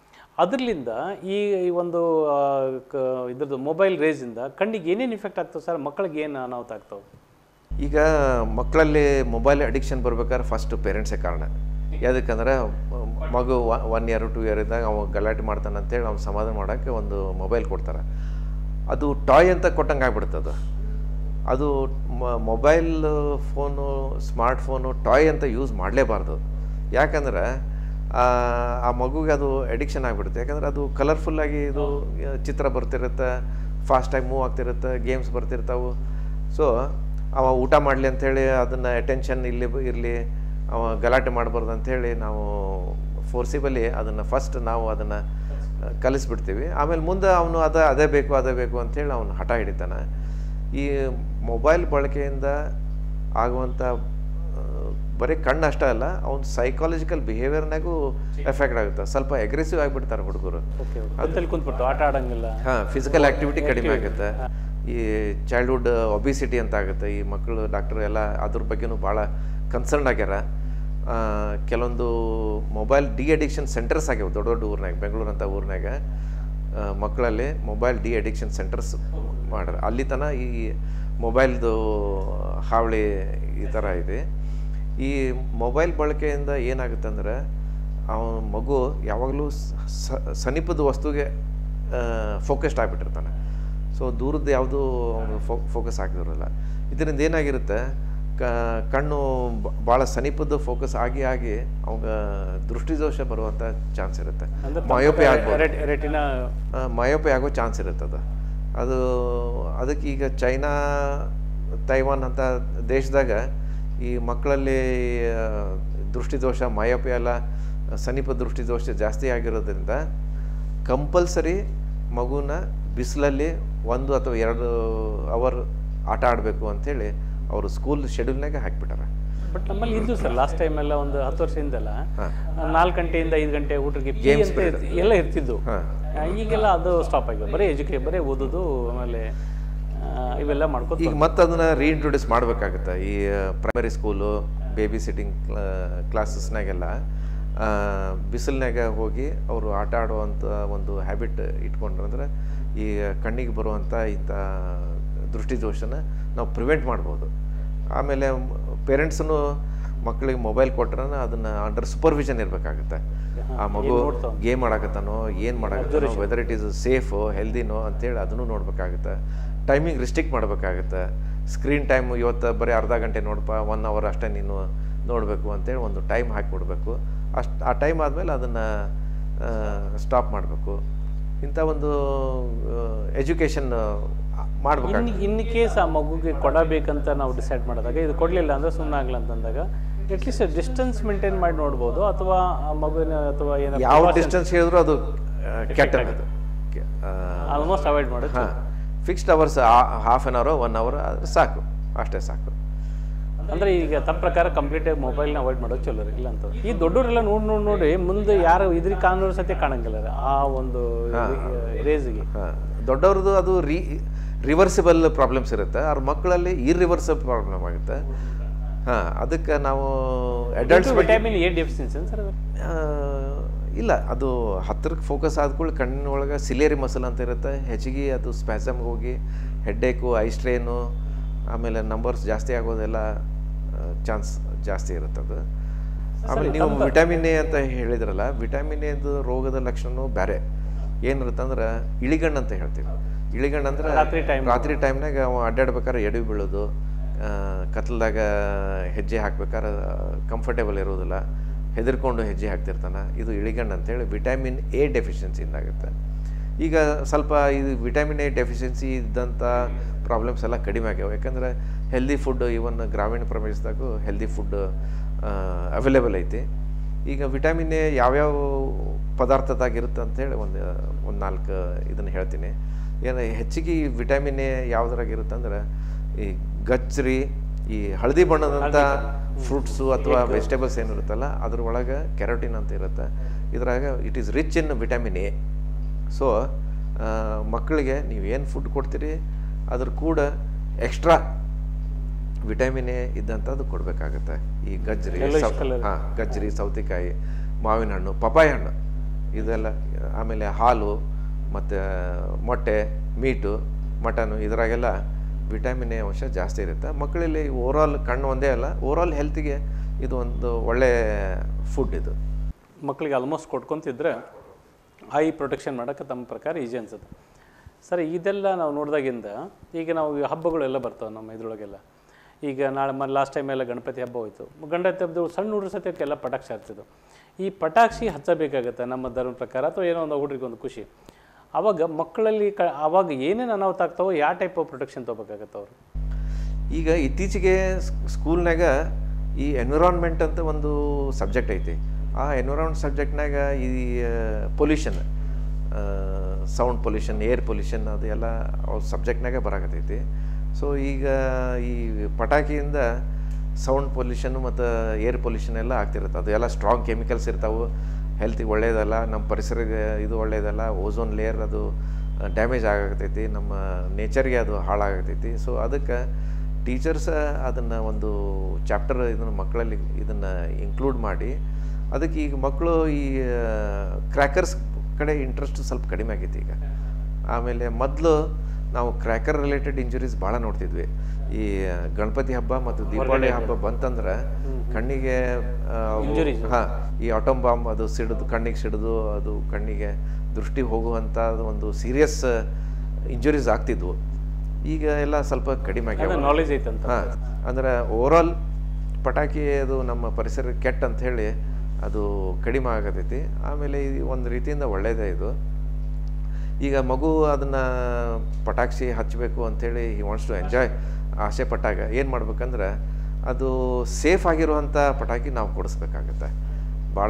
Speaker 1: ಅದರಿಂದ ಈ ಈ ಒಂದು ಆ, ಕ- ಇದ್ರದ್ದು ಮೊಬೈಲ್ ರೇಜಿಂದ ಕಣ್ಣಿಗೆ ಏನೇನು ಇಫೆಕ್ಟ್ ಆಗ್ತವೆ ಸರ್ ಮಕ್ಕಳಿಗೆ ಏನು ಅನಾಹುತ ಆಗ್ತವೆ
Speaker 2: ಈಗ ಮಕ್ಕಳಲ್ಲಿ ಮೊಬೈಲ್ ಅಡಿಕ್ಷನ್ ಬರ್ಬೇಕಾದ್ರೆ ಫಸ್ಟ್ ಪೇರೆಂಟ್ಸೇ ಕಾರಣ ಯಾವ್ದಕ್ಕಂದ್ರೆ ಮ- ಮಗು ಒನ್ ಇಯರ್ ಟು ಇಯರ್ ಇದ್ದಾಗ ಅವ ಗಲಾಟೆ ಮಾಡ್ತಾನೆ ಅಂತೇಳಿ ಅವ್ನು ಸಮಾಧಾನ ಮಾಡೋಕ್ಕೆ ಒಂದು ಮೊಬೈಲ್ ಕೊಡ್ತಾರೆ ಅದು ಟಾಯ್ ಅಂತ ಕೊಟ್ಟಂಗೆ ಆಗ್ಬಿಡ್ತದೆ ಅದು mobile phone smart phone toy ಅಂತ ಯೂಸ್ ಮಾಡಲೇಬಾರ್ದು ಯಾಕಂದ್ರೆ ಆ ಆ ಮಗುಗೆ ಅದು ಅಡಿಕ್ಷನ್ ಆಗಿಬಿಡುತ್ತೆ ಯಾಕಂದ್ರೆ ಅದು ಕಲರ್ಫುಲ್ಲಾಗಿ ಇದು ಆ, ಚಿತ್ರ ಬರ್ತಿರುತ್ತೆ ಫಾಸ್ಟಾಗಿ ಮೂವ್ ಆಗ್ತಿರುತ್ತೆ ಗೇಮ್ಸ್ ಬರ್ತಿರ್ತಾವೆ ಸೊ ಅವ ಊಟ ಮಾಡಲಿ ಅಂಥೇಳಿ ಅದನ್ನು ಅಟೆನ್ಷನ್ ಇಲ್ಲಿ ಇರಲಿ ಅವ ಗಲಾಟೆ ಮಾಡಬಾರ್ದು ಅಂಥೇಳಿ ನಾವು ಫೋರ್ಸಿಬಲಿ ಅದನ್ನು ಫಸ್ಟ್ ನಾವು ಅದನ್ನು ಕಲಿಸ್ಬಿಡ್ತೀವಿ ಆಮೇಲೆ ಮುಂದೆ ಅವನು ಅದ ಅದೇ ಬೇಕು ಅದೇ ಬೇಕು ಅಂಥೇಳಿ ಅವನು ಹಠ ಹಿಡಿತಾನೆ ಈ ಮೊಬೈಲ್ ಬಳಕೆಯಿಂದ ಆಗುವಂಥ ಆ, ಬರೀ ಕಣ್ಣು ಅಷ್ಟೇ ಅಲ್ಲ ಅವ್ನ ಸೈಕಾಲಜಿಕಲ್ ಬಿಹೇವಿಯರ್ನಾಗೂ ಎಫೆಕ್ಟ್ ಆಗುತ್ತೆ ಸ್ವಲ್ಪ ಅಗ್ರೆಸಿವ್ ಆಗಿಬಿಡ್ತಾರೆ ಹುಡುಗರು
Speaker 1: ಓಕೆ ಅಂತಲ್ಲಿ ಕುಂತ್ಬಿಟ್ಟು ಆಟ ಆಡಂಗಿಲ್ಲ
Speaker 2: ಹಾಂ ಫಿಸಿಕಲ್ ಆಕ್ಟಿವಿಟಿ ಕಡಿಮೆ ಆಗುತ್ತೆ ಈ ಚೈಲ್ಡ್ಹುಡ್ ಒಬಿಸಿಟಿ ಅಂತ ಆಗುತ್ತೆ ಈ ಮಕ್ಕಳು ಡಾಕ್ಟರ್ ಎಲ್ಲ ಅದ್ರ ಬಗ್ಗೆನೂ ಭಾಳ ಕನ್ಸರ್ನ್ ಆಗ್ಯಾರ ಆ, ಕೆಲವೊಂದು ಮೊಬೈಲ್ ಡಿ ಅಡಿಕ್ಷನ್ ಸೆಂಟರ್ಸ್ ಆಗ್ಯಾವ ದೊಡ್ಡ ದೊಡ್ಡ ಊರ್ನಾಗ ಬೆಂಗಳೂರು ಅಂತ ಊರ್ನಾಗ ಆ, ಮಕ್ಕಳಲ್ಲಿ ಮೊಬೈಲ್ ಡಿ ಅಡಿಕ್ಷನ್ ಸೆಂಟರ್ಸ್ ಮಾಡ್ಯಾರ ಅಲ್ಲಿ ತನಕ ಈ ಮೊಬೈಲ್ದು ಹಾವಳಿ ಈ ಥರ ಇದೆ ಈ ಮೊಬೈಲ್ ಬಳಕೆಯಿಂದ ಏನಾಗುತ್ತೆ ಅಂದ್ರೆ ಅವನ ಮಗು ಯಾವಾಗಲೂ ಸ- ಸಮೀಪದ ವಸ್ತುಗೆ ಫೋಕಸ್ಡ್ ಆಗಿಬಿಟ್ಟಿರ್ತಾನೆ ಸೊ ದೂರದ್ದು ಯಾವುದೂ ಅವನು ಫೋ ಫೋಕಸ್ ಆಗಿರೋಲ್ಲ ಇದರಿಂದ ಏನಾಗಿರುತ್ತೆ ಕ ಕಣ್ಣು ಭಾಳ ಸಮೀಪದ ಫೋಕಸ್ ಆಗಿ ಆಗಿ ಅವಾಗ ದೃಷ್ಟಿದೋಷ ಬರುವಂಥ ಚಾನ್ಸ್ ಇರುತ್ತೆ
Speaker 1: ಅಂದ್ರೆ
Speaker 2: ಮಯೋಪೆ ಆಗ್ಬೋದು
Speaker 1: ರೆಟಿನ
Speaker 2: ಮಯೋಪೆ ಆಗೋ ಚಾನ್ಸ್ ಇರುತ್ತೆ ಅದು ಅದು ಅದಕ್ಕೆ ಈಗ ಚೈನಾ ತೈವಾನ್ ಅಂತ ದೇಶದಾಗ ಈ ಮಕ್ಕಳಲ್ಲಿ ಆ, ದೃಷ್ಟಿದೋಷ ಮಯೋಪೆ ಎಲ್ಲ ಸಮೀಪ ದೃಷ್ಟಿದೋಷ ಜಾಸ್ತಿ ಆಗಿರೋದ್ರಿಂದ ಕಂಪಲ್ಸರಿ ಮಗುನ ಬಿಸಿಲಲ್ಲಿ ಒಂದು ಅಥವಾ ಎರಡು ಅವರ್ ಆಟ ಆಡಬೇಕು ಅಂಥೇಳಿ ಅವರು ಸ್ಕೂಲ್ ಶೆಡ್ಯೂಲ್ನಾಗೆ ಹಾಕಿಬಿಟ್ಟಾರೆ
Speaker 1: ಬಟ್ ನಮ್ಮಲ್ಲಿ ಇದ್ದು ಸರ್ ಲಾಸ್ಟ್ ಟೈಮ್ ಎಲ್ಲ ಒಂದು ಹತ್ತು ವರ್ಷದಿಂದೆಲ್ಲ ನಾಲ್ಕು ಗಂಟೆಯಿಂದ ಐದು ಗಂಟೆ ಊಟಕ್ಕೆ ಪಿ ಅಂತ ಇರ್ತಿ- ಎಲ್ಲ ಇರ್ತಿದ್ದು
Speaker 2: ಹಾಂ
Speaker 1: ಆ, ಈಗೆಲ್ಲ ಅದು ಸ್ಟಾಪ್ ಆಗಿದೆ ಬರೀ ಎಜುಕೇ ಬರೀ ಓದೋದು ಆಮೇಲೆ ಆ, ಇವೆಲ್ಲ ಮಾಡ್ಕೊತ
Speaker 2: ಈಗ ಮತ್ತೆ ಅದನ್ನ ರೀಇಂಟ್ರೊಡ್ಯೂಸ್ ಮಾಡಬೇಕಾಗುತ್ತೆ ಈ ಪ್ರೈಮರಿ ಸ್ಕೂಲು ಬೇಬಿ ಸಿಟ್ಟಿಂಗ್ ಕ್ಲಾಸಸ್ನಾಗೆಲ್ಲ ಬಿಸಿಲ್ನಾಗ ಹೋಗಿ ಅವರು ಆಟ ಆಡುವಂಥ ಒಂದು ಹ್ಯಾಬಿಟ್ ಇಟ್ಕೊಂಡ್ರಂದ್ರೆ ಈ ಕಣ್ಣಿಗೆ ಬರುವಂಥ ಇಂಥ ದೃಷ್ಟಿದೋಷನ ನಾವು ಪ್ರಿವೆಂಟ್ ಮಾಡ್ಬೋದು ಆಮೇಲೆ ಪೇರೆಂಟ್ಸನ್ನು ಮಕ್ಕಳಿಗೆ ಮೊಬೈಲ್ ಕೊಟ್ರೆ ಅದನ್ನು ಅಂಡರ್ ಸೂಪರ್ವಿಷನ್ ಇರಬೇಕಾಗುತ್ತೆ ಆ ಮಗು ಗೇಮ್ ಮಾಡಾಕತ್ತಾನೋ ಏನು ಮಾಡಾಕತ್ತಾನೋ ವೆದರ್ ಇಟ್ ಈಸ್ ಸೇಫು ಹೆಲ್ದಿನೋ ಅಂತೇಳಿ ಅದನ್ನು ನೋಡಬೇಕಾಗುತ್ತೆ ಟೈಮಿಂಗ್ ರಿಸ್ಟ್ರಿಕ್ಟ್ ಮಾಡಬೇಕಾಗುತ್ತೆ ಸ್ಕ್ರೀನ್ ಟೈಮ್ ಇವತ್ತು ಬರೀ ಅರ್ಧ ಗಂಟೆ ನೋಡಪ್ಪ ಒನ್ ಅವರ್ ಅಷ್ಟೇ ನೀನು ನೋಡಬೇಕು ಅಂತೇಳಿ ಒಂದು ಟೈಮ್ ಹಾಕಿಬಿಡ್ಬೇಕು ಅಷ್ಟು ಆ ಟೈಮ್ ಆದಮೇಲೆ ಅದನ್ನು ಸ್ಟಾಪ್ ಮಾಡಬೇಕು ಇಂಥ ಒಂದು ಎಜುಕೇಷನ್ ಮಾಡ್ಬೇಕಾಗುತ್ತೆ
Speaker 1: ಇನ್ ಇನ್ ಕೇಸ್ ಆ ಮಗುಗೆ ಕೊಡಬೇಕಂತ ನಾವು ಡಿಸೈಡ್ ಮಾಡಿದಾಗ ಇದು ಕೊಡಲಿಲ್ಲ ಅಂದ್ರೆ ಸುಮ್ಮನೆ ಆಗಲ್ಲ ಅಂತಂದಾಗ ಅಟ್ಲೀಸ್ಟ್ ಡಿಸ್ಟೆನ್ಸ್ ಮೇಂಟೈನ್ ಮಾಡಿ ನೋಡ್ಬೋದು ಅಥವಾ ಆ ಮಗುವಿನ ಅಥವಾ ಏನಾದ್ರು
Speaker 2: ಯಾವ ಡಿಸ್ಟೆನ್ಸ್ ಹೇಳಿದ್ರು ಅದು ಕೆಟ್ಟ
Speaker 1: ಆಲ್ಮೋಸ್ಟ್ ಅವಾಯ್ಡ್ ಮಾಡೋದು
Speaker 2: ಹಾಂ fixed hours half an hour one hour ಸಾಕು ಅಷ್ಟೇ ಸಾಕು
Speaker 1: ಅಂದ್ರೆ ಈಗ ತಮ್ಮ ಪ್ರಕಾರ ಕಂಪ್ಲೀಟ್ ಮೊಬೈಲ್ನ ಅವಾಯ್ಡ್ ಮಾಡೋದು ಚಲೋ ರೀ ಇಲ್ಲ ಅಂತ ಈ ದೊಡ್ಡವರೆಲ್ಲ ನೋಡಿ ನೋಡಿ ನೋಡಿ ಮುಂದೆ ಯಾರು ಇದ್ರಿಗೆ ಕಾನೂನು ಸತ್ಯ ಕಾಣಂಗಿಲ್ಲ ರೀ. ಆ ಒಂದು ರೇಜ್ಗೆ
Speaker 2: ಹಾಂ ದೊಡ್ಡವ್ರದ್ದು ಅದು ರೀ ರಿವರ್ಸಿಬಲ್ ಪ್ರಾಬ್ಲಮ್ಸ್ ಇರುತ್ತೆ ಅವ್ರ ಮಕ್ಕಳಲ್ಲಿ ಇರ್ರಿವರ್ಸಿಬಲ್ ಪ್ರಾಬ್ಲಮ್ ಆಗುತ್ತೆ ಹಾಂ ಅದಕ್ಕೆ ನಾವು adults
Speaker 1: vitamin A deficiency sir ಅದು
Speaker 2: ಆ, ಇಲ್ಲ ಅದು ಹತ್ತಿರಕ್ಕೆ ಫೋಕಸ್ ಆದ್ಕೂಳೆ ಕಣ್ಣಿನೊಳಗೆ ಸಿಲೇರಿ ಮಸಲ್ ಅಂತ ಇರುತ್ತೆ ಹೆಚ್ಚಿಗೆ ಅದು ಸ್ಪ್ಯಾಸಮ್ಗೆ ಹೋಗಿ ಹೆಡ್ಡೇಕು ಐ ಸ್ಟ್ರೇನು ಆಮೇಲೆ ನಂಬರ್ಸ್ ಜಾಸ್ತಿ ಆಗೋದೆಲ್ಲ ಚಾನ್ಸ್ ಜಾಸ್ತಿ ಇರುತ್ತೆ ಅದು ಆಮೇಲೆ ನೀವು ವಿಟಮಿನ್ ಎ ಅಂತ ಹೇಳಿದ್ರಲ್ಲ ವಿಟಮಿನ್ ಎದು ರೋಗದ ಲಕ್ಷಣನೂ ಬೇರೆ ಏನಿರುತ್ತೆ ಅಂದ್ರೆ ಇಳಿಗಣ್ಣು ಅಂತ ಹೇಳ್ತೀವಿ ಇಳಿಗಣ್ಣು ಅಂದ್ರೆ
Speaker 1: ರಾತ್ರಿ time.
Speaker 2: ರಾತ್ರಿ ಟೈಮ್ನಾಗ ಅವ ಅಡ್ಡಾಡ್ಬೇಕಾದ್ರೆ ಎಡವಿ ಬೀಳೋದು ಆ, ಕತ್ಲದಾಗ ಹೆಜ್ಜೆ ಹಾಕ್ಬೇಕಾದ್ರೆ ಕಂಫರ್ಟೇಬಲ್ ಇರೋದಿಲ್ಲ ಹೆದರ್ಕೊಂಡು ಹೆಜ್ಜೆ ಹಾಕ್ತಿರ್ತಾನೆ ಇದು ಇಳಿಗಣ್ಣು ಅಂತೇಳಿ ವಿಟಮಿನ್ ಎ ಡೆಫಿಷಿಯನ್ಸಿಯಿಂದ ಆಗುತ್ತೆ ಈಗ ಸ್ವಲ್ಪ ಇದು ವಿಟಮಿನ್ ಎ ಡೆಫಿಷಿಯನ್ಸಿ ಇದ್ದಂಥ ಪ್ರಾಬ್ಲಮ್ಸ್ ಎಲ್ಲ ಕಡಿಮೆ ಆಗ್ಯಾವ ಯಾಕಂದ್ರೆ ಹೆಲ್ದಿ ಫುಡ್ ಇವನ್ ಗ್ರಾಮೀಣ ಪ್ರದೇಶದಾಗೂ ಹೆಲ್ದಿ ಫುಡ್ ಅವೈಲೇಬಲ್ ಐತಿ ಈಗ ವಿಟಮಿನ್ ಎ ಯಾವ್ಯಾವ ಪದಾರ್ಥದಾಗಿರುತ್ತೆ ಅಂತೇಳಿ ಒಂದು ಒಂದು ನಾಲ್ಕು ಇದನ್ನು ಹೇಳ್ತೀನಿ ಏನು ಹೆಚ್ಚಿಗೆ ವಿಟಮಿನ್ ಎ ಯಾವುದ್ರಾಗಿರುತ್ತೆ ಅಂದ್ರೆ ಈ ಗಚ್ಚರಿ ಈ ಹಳದಿ ಬಣ್ಣದಂಥ ಫ್ರೂಟ್ಸು ಅಥವಾ ವೆಜಿಟೇಬಲ್ಸ್ ಏನಿರುತ್ತಲ್ಲ ಅದ್ರ ಒಳಗೆ ಕೆರೋಟಿನ್ ಅಂತ ಇರುತ್ತೆ ಇದ್ರಾಗ it is rich in vitamin A so ಮಕ್ಕಳಿಗೆ ನೀವು ಏನು ಫುಡ್ ಕೊಡ್ತೀರಿ ಅದ್ರ ಕೂಡ ಎಕ್ಸ್ಟ್ರಾ ವಿಟಮಿನ್ ಎ ಇದ್ದಂಥದ್ದು ಕೊಡಬೇಕಾಗತ್ತೆ ಈ ಗಜ್ಜರಿ
Speaker 1: Yellowish
Speaker 2: ಸೌ-
Speaker 1: colour.
Speaker 2: ಹಾ ಗಜ್ಜರಿ ಸೌತೆಕಾಯಿ ಮಾವಿನ ಹಣ್ಣು ಪಪಾಯ ಹಣ್ಣು ಇದೆಲ್ಲ ಆಮೇಲೆ ಹಾಲು ಮತ್ತು ಮೊಟ್ಟೆ ಮೀಟು ಮಟನು ಇದರಾಗೆಲ್ಲ ವಿಟಮಿನ್ ಎ ಅಂಶ ಜಾಸ್ತಿ ಇರುತ್ತೆ ಮಕ್ಕಳಲ್ಲಿ ಓವರಾಲ್ ಕಣ್ಣು ಒಂದೇ ಅಲ್ಲ ಓವರಾಲ್ ಹೆಲ್ತಿಗೆ ಇದು ಒಂದು ಒಳ್ಳೆ ಫುಡ್ ಇದು
Speaker 1: ಮಕ್ಕಳಿಗೆ ಆಲ್ಮೋಸ್ಟ್ ಕೊಟ್ಕೊಂತಿದ್ರೆ ಐ ಪ್ರೊಟೆಕ್ಷನ್ ಮಾಡೋಕ್ಕೆ ತಮ್ಮ ಪ್ರಕಾರ ಈಜಿ ಅನ್ಸುತ್ತೆ ಸರ್ ಇದೆಲ್ಲ ನಾವು ನೋಡಿದಾಗಿಂದ ಈಗ ನಾವು ಈ ಹಬ್ಬಗಳೆಲ್ಲ ಬರ್ತಾವೆ ನಮ್ಮ ಇದ್ರೊಳಗೆಲ್ಲ ಈಗ ನಾಳೆ ಮ ಲಾಸ್ಟ್ ಟೈಮ್ ಎಲ್ಲ ಗಣಪತಿ ಹಬ್ಬ ಹೋಯ್ತು ಗಣಪತಿ ಹಬ್ಬದ ಸಣ್ಣ ಹುಡುಗ್ರ ಸತ್ಯಕ್ಕೆಲ್ಲ ಪಟಾಕ್ಷಿ ಹಚ್ಚಿದ್ದು ಈ ಪಟಾಕ್ಷಿ ಹಚ್ಚಬೇಕಾಗತ್ತೆ ನಮ್ಮ ಧರ್ಮ ಪ್ರಕಾರ ಅಥವಾ ಏನೋ ಒಂದು ಹುಡುಗರಿಗೆ ಒಂದು ಖುಷಿ ಅವಾಗ ಮಕ್ಕಳಲ್ಲಿ ಕ ಅವಾಗ ಏನೇನು ಅನಾಹುತ ಆಗ್ತಾವೋ ಯಾವ ಟೈಪ್ ಆಫ್ ಪ್ರೊಟೆಕ್ಷನ್ ತೊಗೋಬೇಕಾಗತ್ತೆ ಅವರು
Speaker 2: ಈಗ ಇತ್ತೀಚೆಗೆ ಸ್- ಸ್ಕೂಲ್ನಾಗ ಈ ಎನ್ವಿರಾನ್ಮೆಂಟ್ ಅಂತ ಒಂದು ಸಬ್ಜೆಕ್ಟ್ ಐತಿ ಆ ಎನ್ವಿರಾನ್ಮೆಂಟ್ ಸಬ್ಜೆಕ್ಟ್ನಾಗ ಈ pollution sound pollution air pollution ಅದು ಎಲ್ಲ ಅವ್ರ ಸಬ್ಜೆಕ್ಟ್ನಾಗ ಬರಾಕತ್ತೈತಿ ಸೊ ಈಗ ಈ ಪಟಾಕಿಯಿಂದ ಸೌಂಡ್ ಪೊಲ್ಯೂಷನ್ ಮತ್ತು ಏರ್ ಪೊಲ್ಯೂಷನ್ ಎಲ್ಲ ಆಗ್ತಿರುತ್ತೆ ಅದು ಎಲ್ಲ ಸ್ಟ್ರಾಂಗ್ ಕೆಮಿಕಲ್ಸ್ ಇರ್ತಾವೆ ಹೆಲ್ತಿಗೆ ಒಳ್ಳೆಯದಲ್ಲ ನಮ್ಮ ಪರಿಸರಕ್ಕೆ ಇದು ಒಳ್ಳೆಯದಲ್ಲ ಓಝೋನ್ ಲೇಯರ್ ಅದು ಡ್ಯಾಮೇಜ್ ಆಗತೈತಿ ನಮ್ಮ ನೇಚರ್ಗೆ ಅದು ಹಾಳಾಗತೈತಿ ಸೊ ಅದಕ್ಕೆ ಟೀಚರ್ಸ್ ಅದನ್ನು ಒಂದು ಚಾಪ್ಟರ್ ಇದನ್ನು ಮಕ್ಕಳಲ್ಲಿ ಇದನ್ನು ಇನ್ಕ್ಲೂಡ್ ಮಾಡಿ ಅದಕ್ಕೆ ಈಗ ಮಕ್ಕಳು ಈ ಕ್ರ್ಯಾಕರ್ಸ್ ಕಡೆ ಇಂಟ್ರೆಸ್ಟ್ ಸ್ವಲ್ಪ ಕಡಿಮೆ ಆಗೈತಿ ಈಗ ಆಮೇಲೆ ಮೊದಲು ನಾವು ಕ್ರ್ಯಾಕರ್ ರಿಲೇಟೆಡ್ ಇಂಜುರೀಸ್ ಭಾಳ ನೋಡ್ತಿದ್ವಿ ಈ ಗಣಪತಿ ಹಬ್ಬ ಮತ್ತು ದೀಪಾವಳಿ ಹಬ್ಬ ಬಂತಂದ್ರೆ ಕಣ್ಣಿಗೆ ಆ, ಅವು-
Speaker 1: Injuries.
Speaker 2: ಹಾ ಈ ಆಟೋಮ್ ಬಾಂಬ್ ಅದು ಸಿಡಿದು ಕಣ್ಣಿಗೆ ಸಿಡಿದು ಅದು ಕಣ್ಣಿಗೆ ದೃಷ್ಟಿ ಹೋಗುವಂಥ ಒಂದು ಸೀರಿಯಸ್ ಇಂಜುರೀಸ್ ಆಗ್ತಿದ್ವು ಈಗ ಎಲ್ಲ ಸ್ವಲ್ಪ ಕಡಿಮೆ ಆಗ್ಯಾವ
Speaker 1: ನಾಲೆಜ್ ಐತಂತ
Speaker 2: ಹಾಂ ಅಂದ್ರೆ ಓವರಾಲ್ ಪಟಾಕಿ ಅದು ನಮ್ಮ ಪರಿಸರ ಕೆಟ್ಟ ಅಂತ ಹೇಳಿ ಅದು ಕಡಿಮೆ ಆಗತೈತಿ ಆಮೇಲೆ ಇದು ಒಂದು ರೀತಿಯಿಂದ ಒಳ್ಳೆಯದೇ ಇದು ಈಗ ಮಗು ಅದನ್ನು ಪಟಾಕ್ಷಿ ಹಚ್ಚಬೇಕು ಅಂಥೇಳಿ ಹಿ ವಾಂಟ್ಸ್ ಟು ಎಂಜಾಯ್ ಆಸೆ ಪಟ್ಟಾಗ ಏನು ಮಾಡ್ಬೇಕಂದ್ರೆ ಅದು ಸೇಫ್ ಆಗಿರುವಂಥ ಪಟಾಕಿ ನಾವು ಕೊಡಿಸ್ಬೇಕಾಗತ್ತೆ ಭಾಳ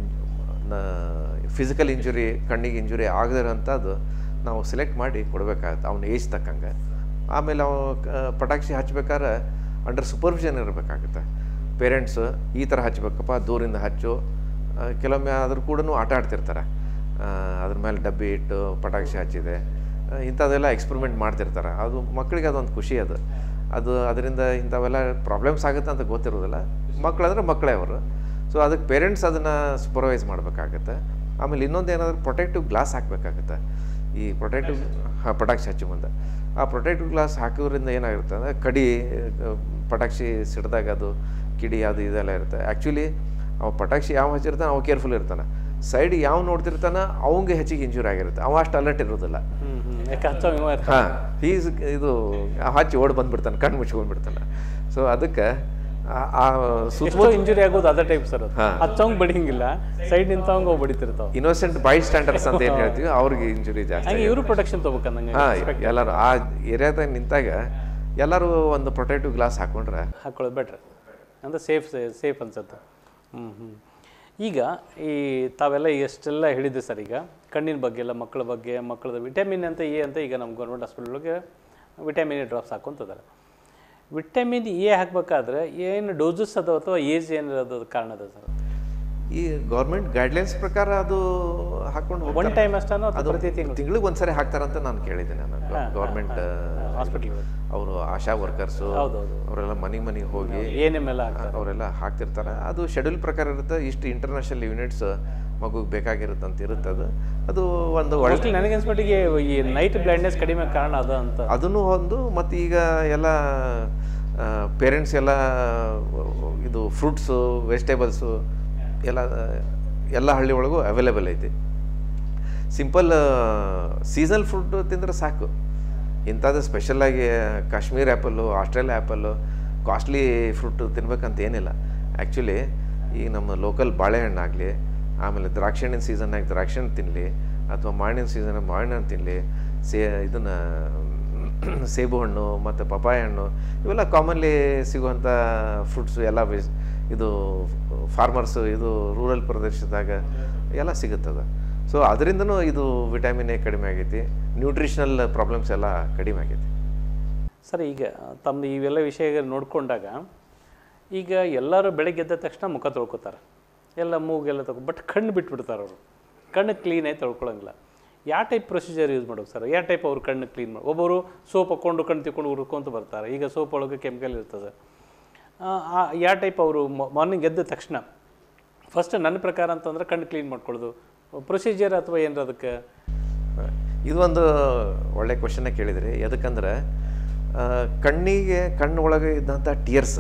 Speaker 2: ಫಿಸಿಕಲ್ ಇಂಜುರಿ ಕಣ್ಣಿಗೆ ಇಂಜುರಿ ಆಗದಿರೋಂಥದ್ದು ನಾವು ಸೆಲೆಕ್ಟ್ ಮಾಡಿ ಕೊಡಬೇಕಾಗತ್ತೆ ಅವ್ನ ಏಜ್ ತಕ್ಕಂಗೆ ಆಮೇಲೆ ಅವ ಕ- ಪಟಾಕ್ಷಿ ಹಚ್ಬೇಕಾದ್ರೆ ಅಂಡರ್ ಸೂಪರ್ವಿಷನ್ ಇರಬೇಕಾಗುತ್ತೆ ಪೇರೆಂಟ್ಸ್ ಈ ಥರ ಹಚ್ಬೇಕಪ್ಪ ದೂರಿಂದ ಹಚ್ಚು ಆ, ಕೆಲವೊಮ್ಮೆ ಅದ್ರ ಕೂಡ ಆಟ ಆಡ್ತಿರ್ತಾರೆ ಆ, ಅದ್ರ ಮೇಲೆ ಡಬ್ಬಿ ಇಟ್ಟು ಪಟಾಕ್ಷಿ ಹಚ್ಚಿದೆ ಆ, ಇಂಥದ್ದೆಲ್ಲ ಎಕ್ಸ್ಪರಿಮೆಂಟ್ ಮಾಡ್ತಿರ್ತಾರೆ ಅದು ಮಕ್ಕಳಿಗೆ ಅದೊಂದು ಖುಷಿ ಅದು ಅದು ಅದರಿಂದ ಇಂಥವೆಲ್ಲ ಪ್ರಾಬ್ಲಮ್ಸ್ ಆಗುತ್ತೆ ಅಂತ ಗೊತ್ತಿರೋದಿಲ್ಲ ಮಕ್ಕಳಂದ್ರೆ ಮಕ್ಕಳೇ ಅವರು ಸೊ ಅದಕ್ಕೆ ಪೇರೆಂಟ್ಸ್ ಅದನ್ನು ಸೂಪರ್ವೈಸ್ ಮಾಡಬೇಕಾಗತ್ತೆ ಆಮೇಲೆ ಇನ್ನೊಂದು ಏನಾದರೂ ಪ್ರೊಟೆಕ್ಟಿವ್ ಗ್ಲಾಸ್ ಹಾಕಬೇಕಾಗತ್ತೆ ಈ ಪ್ರೊಟೆಕ್ಟಿವ್ ಪಟಾಕ್ಷಿ ಹಚ್ಚಿ ಮುಂದೆ ಆ ಪ್ರೊಟೆಕ್ಟಿವ್ ಗ್ಲಾಸ್ ಹಾಕೋದ್ರಿಂದ ಏನಾಗಿರುತ್ತೆ ಅಂದರೆ ಕಡಿ ಆ, ಪಟಾಕ್ಷಿ ಸಿಡ್ದಾಗ ಅದು ಕಿಡಿ ಅದು ಇದೆಲ್ಲ ಇರುತ್ತೆ ಆ್ಯಕ್ಚುಲಿ ಅವ ಪಟಾಕ್ಷಿ ಯಾವ ಹಚ್ಚಿರ್ತಾನೆ ಅವ ಕೇರ್ಫುಲ್ ಇರ್ತಾನೆ ಸೈಡ್ ಯಾವ ನೋಡ್ತಿರ್ತಾನೆ ಅವಂಗೆ ಹೆಚ್ಚಿಗೆ ಇಂಜೂರ್ ಆಗಿರುತ್ತೆ ಅವ ಅಷ್ಟು ಅಲರ್ಟ್ ಇರೋದಿಲ್ಲ
Speaker 1: ಹ್ಮ್ ಹ್ಮ್ ಯಾಕೆ ಹಚ್ಚೋ ಇವ ಇರ್ತಾನೆ.
Speaker 2: ಹಾಂ ಈಸ್ ಇದು ಆ ಹಚ್ಚಿ ಓಡ್ ಬಂದ್ಬಿಡ್ತಾನೆ ಕಣ್ಣು ಮುಚ್ಕೊಂಡ್ಬಿಡ್ತಾನೆ ಸೊ ಅದಕ್ಕೆ ಆ- ಆ ಸುತ್ತ
Speaker 1: ಎಷ್ಟೋ ಇಂಜುರಿ ಆಗೋದು ಅದೇ ಟೈಪ್ ಸರ್ ಅದು
Speaker 2: ಹಾ.
Speaker 1: ಹಚ್ಚೋಂಗ್ ಬಡಿಂಗಿಲ್ಲ ಸೈಡ್ ನಿಂತವಂಗ ಅವು ಬಡಿತಿರ್ತಾವ
Speaker 2: ಇನ್ನೋಸೆಂಟ್ ಬೈ ಸ್ಟ್ಯಾಂಡರ್ಡ್ಸ್ ಅಂತ ಏನು ಹೇಳ್ತೀವಿ ಅವ್ರಿಗೆ ಇಂಜುರಿ ಜಾಸ್ತಿ
Speaker 1: ಹಂಗೆ ಇವರು ಪ್ರೊಟೆಕ್ಷನ್ ತೊಗೋಬೇಕಂದಂಗೆ
Speaker 2: ಹಾಂ ಎಲ್ಲರೂ ಆ ಏರಿಯಾದಾಗ ನಿಂತಾಗ ಎಲ್ಲರೂ ಒಂದು ಪ್ರೊಟೆಕ್ಟಿವ್ ಗ್ಲಾಸ್ ಹಾಕೊಂಡ್ರೆ
Speaker 1: ಹಾಕೊಳ್ಳೋದು ಬೆಟ್ರ್ ಅಂದ್ರೆ ಸೇಫ್ ಸೇಫ್ ಅನ್ಸುತ್ತೆ ಹ್ಞೂ ಹ್ಞೂ ಈಗ ಈ ತಾವೆಲ್ಲ ಎಷ್ಟೆಲ್ಲ ಹೇಳಿದ್ದೆ ಸರ್ ಈಗ ಕಣ್ಣಿನ ಬಗ್ಗೆ ಎಲ್ಲ ಮಕ್ಕಳ ಬಗ್ಗೆ ಮಕ್ಕಳದ ವಿಟಮಿನ್ ಅಂತ ಎ ಅಂತ ಈಗ ನಮ್ಮ ಗೌರ್ಮೆಂಟ್ ಹಾಸ್ಪಿಟಲ್ಗೆ ವಿಟಮಿನ್ ಎ ಡ್ರಾಪ್ಸ್ ಹಾಕೊಂತಿದ್ದಾರೆ ವಿಟಮಿನ್ ಎ ಹಾಕಬೇಕಾದ್ರೆ ಏನು ಡೋಸಸ್ ಅದಾವ ಅಥವಾ ಏಜ್ ಏನು ಅದ ಕಾರಣ ಅದ ಸರ್
Speaker 2: ಈ ಗೌರ್ಮೆಂಟ್ ಗೈಡ್ಲೈನ್ಸ್ ಪ್ರಕಾರ ಅದು ಹಾಕೊಂಡು
Speaker 1: ಒನ್
Speaker 2: ಹೋಗ್ತಾರೆ.
Speaker 1: ಟೈಮ್ ಅಷ್ಟನೋ ಅಥವಾ
Speaker 2: ಅದು
Speaker 1: ಪ್ರತಿ ತಿಂಗಳು
Speaker 2: ತಿಂಗಳಿಗೆ ಒಂದ್ಸರಿ ಹಾಕ್ತಾರಂತ ನಾನು ಕೇಳಿದ್ದೇನೆ ನಾನು ಗೌರ್ಮೆಂಟ್
Speaker 1: ಹಾಸ್ಪಿಟಲ್
Speaker 2: ಅವರು ಆಶಾ ವರ್ಕರ್ಸು
Speaker 1: ಹೌದೌದು
Speaker 2: ಅವರೆಲ್ಲ ಮನೆ ಮನೆಗೆ ಹೋಗಿ
Speaker 1: ಏನೆಲ್ಲ ಆಗ್ತದೆ
Speaker 2: ಅವರೆಲ್ಲ ಹಾಕ್ತಿರ್ತಾರೆ ಅದು ಶೆಡ್ಯೂಲ್ ಪ್ರಕಾರ ಇರುತ್ತೆ ಇಷ್ಟು ಇಂಟರ್ನ್ಯಾಷನಲ್ ಯೂನಿಟ್ಸ್ ಮಗುಗೆ ಬೇಕಾಗಿರುತ್ತೆ ಅಂತ ಇರುತ್ತೆ ಅದು ಅದು ಒಂದು ಒಳ್ಳೆ
Speaker 1: ಮೋಸ್ಟ್ಲಿ ನನಗೆ ಅನ್ಸ್ಮಟ್ಟಿಗೆ ಈ ನೈಟ್ ಬ್ಲೈಂಡ್ನೆಸ್ ಕಡಿಮೆ ಕಾರಣ ಅದ ಅಂತ
Speaker 2: ಅದನ್ನು ಒಂದು ಮತ್ತು ಈಗ ಎಲ್ಲ ಪೇರೆಂಟ್ಸ್ ಎಲ್ಲ ಇದು ಫ್ರೂಟ್ಸು ವೆಜಿಟೇಬಲ್ಸು ಎಲ್ಲ ಎಲ್ಲ ಹಳ್ಳಿ ಒಳಗೂ ಅವೈಲೇಬಲ್ ಐತಿ ಸಿಂಪಲ್ ಸೀಸನಲ್ ಫ್ರೂಟ್ ತಿಂದರೆ ಸಾಕು ಇಂಥದ್ದು ಸ್ಪೆಷಲಾಗಿ ಕಾಶ್ಮೀರ್ ಆ್ಯಪಲ್ಲು ಆಸ್ಟ್ರೇಲಿಯಾ ಆ್ಯಪಲ್ಲು ಕಾಸ್ಟ್ಲಿ ಫ್ರೂಟ್ ತಿನ್ಬೇಕಂತ ಏನಿಲ್ಲ ಆ್ಯಕ್ಚುಲಿ ಈ ನಮ್ಮ ಲೋಕಲ್ ಬಾಳೆಹಣ್ಣಾಗಲಿ ಆಮೇಲೆ ದ್ರಾಕ್ಷಿ ಹಣ್ಣಿನ ಸೀಸನ್ನಾಗ ದ್ರಾಕ್ಷಿ ಹಣ್ಣು ತಿನ್ನಲಿ ಅಥವಾ ಮಾವಿನ ಸೀಸನ್ ಮಾವಿನ ಹಣ್ಣು ತಿನ್ನಲಿ ಸೇ ಇದನ್ನು ಸೇಬು ಹಣ್ಣು ಮತ್ತು ಪಪಾಯ ಹಣ್ಣು ಇವೆಲ್ಲ ಕಾಮನ್ಲಿ ಸಿಗುವಂಥ ಫ್ರೂಟ್ಸು ಎಲ್ಲ ವೆಜ್ ಇದು ಫಾರ್ಮರ್ಸು ಇದು ರೂರಲ್ ಪ್ರದೇಶದಾಗ ಎಲ್ಲ ಸಿಗುತ್ತದ ಸೊ ಅದರಿಂದನೂ ಇದು ವಿಟಮಿನ್ ಎ ಕಡಿಮೆ ಆಗೈತಿ ನ್ಯೂಟ್ರಿಷನಲ್ ಪ್ರಾಬ್ಲಮ್ಸ್ ಎಲ್ಲ ಕಡಿಮೆ ಆಗೈತಿ
Speaker 1: ಸರ್ ಈಗ ತಮ್ಮ ಇವೆಲ್ಲ ವಿಷಯ ನೋಡಿಕೊಂಡಾಗ ಈಗ ಎಲ್ಲರೂ ಬೆಳಗ್ಗೆ ಎದ್ದ ತಕ್ಷಣ ಮುಖ ತೊಳ್ಕೊತಾರೆ ಎಲ್ಲ ಮೂಗೆಲ್ಲ ತಗೊ ಬಟ್ ಕಣ್ಣು ಬಿಟ್ಬಿಡ್ತಾರೆ ಅವರು ಕಣ್ಣು ಕ್ಲೀನಾಗಿ ತೊಳ್ಕೊಳಂಗಿಲ್ಲ ಯಾವ ಟೈಪ್ ಪ್ರೊಸೀಜರ್ ಯೂಸ್ ಮಾಡೋದು ಸರ್ ಯಾವ ಟೈಪ್ ಅವ್ರು ಕಣ್ಣು ಕ್ಲೀನ್ ಮಾಡಿ ಒಬ್ಬರು ಸೋಪ್ ಹಾಕ್ಕೊಂಡು ಕಣ್ಣು ತಿಕ್ಕೊಂಡು ಹುರ್ಕೊಂತ ಬರ್ತಾರೆ ಈಗ ಸೋಪ್ ಒಳಗೆ ಕೆಮಿಕಲ್ ಇರ್ತದೆ ಯಾವ ಟೈಪ್ ಅವರು ಮಾರ್ನಿಂಗ್ ಎದ್ದ ತಕ್ಷಣ ಫಸ್ಟ್ ನನ್ನ ಪ್ರಕಾರ ಅಂತಂದ್ರೆ ಕಣ್ಣು ಕ್ಲೀನ್ ಮಾಡ್ಕೊಳ್ಳೋದು ಪ್ರೊಸೀಜರ್ ಅಥವಾ ಏನಾರ ಅದಕ್ಕೆ
Speaker 2: ಇದು ಒಂದು ಒಳ್ಳೆ ಕ್ವಶನ್ನ ಕೇಳಿದ್ರಿ ಎದಕ್ಕಂದ್ರೆ ಆ, ಕಣ್ಣಿಗೆ ಕಣ್ಣು ಒಳಗೆ ಇದ್ದಂಥ ಟಿಯರ್ಸ್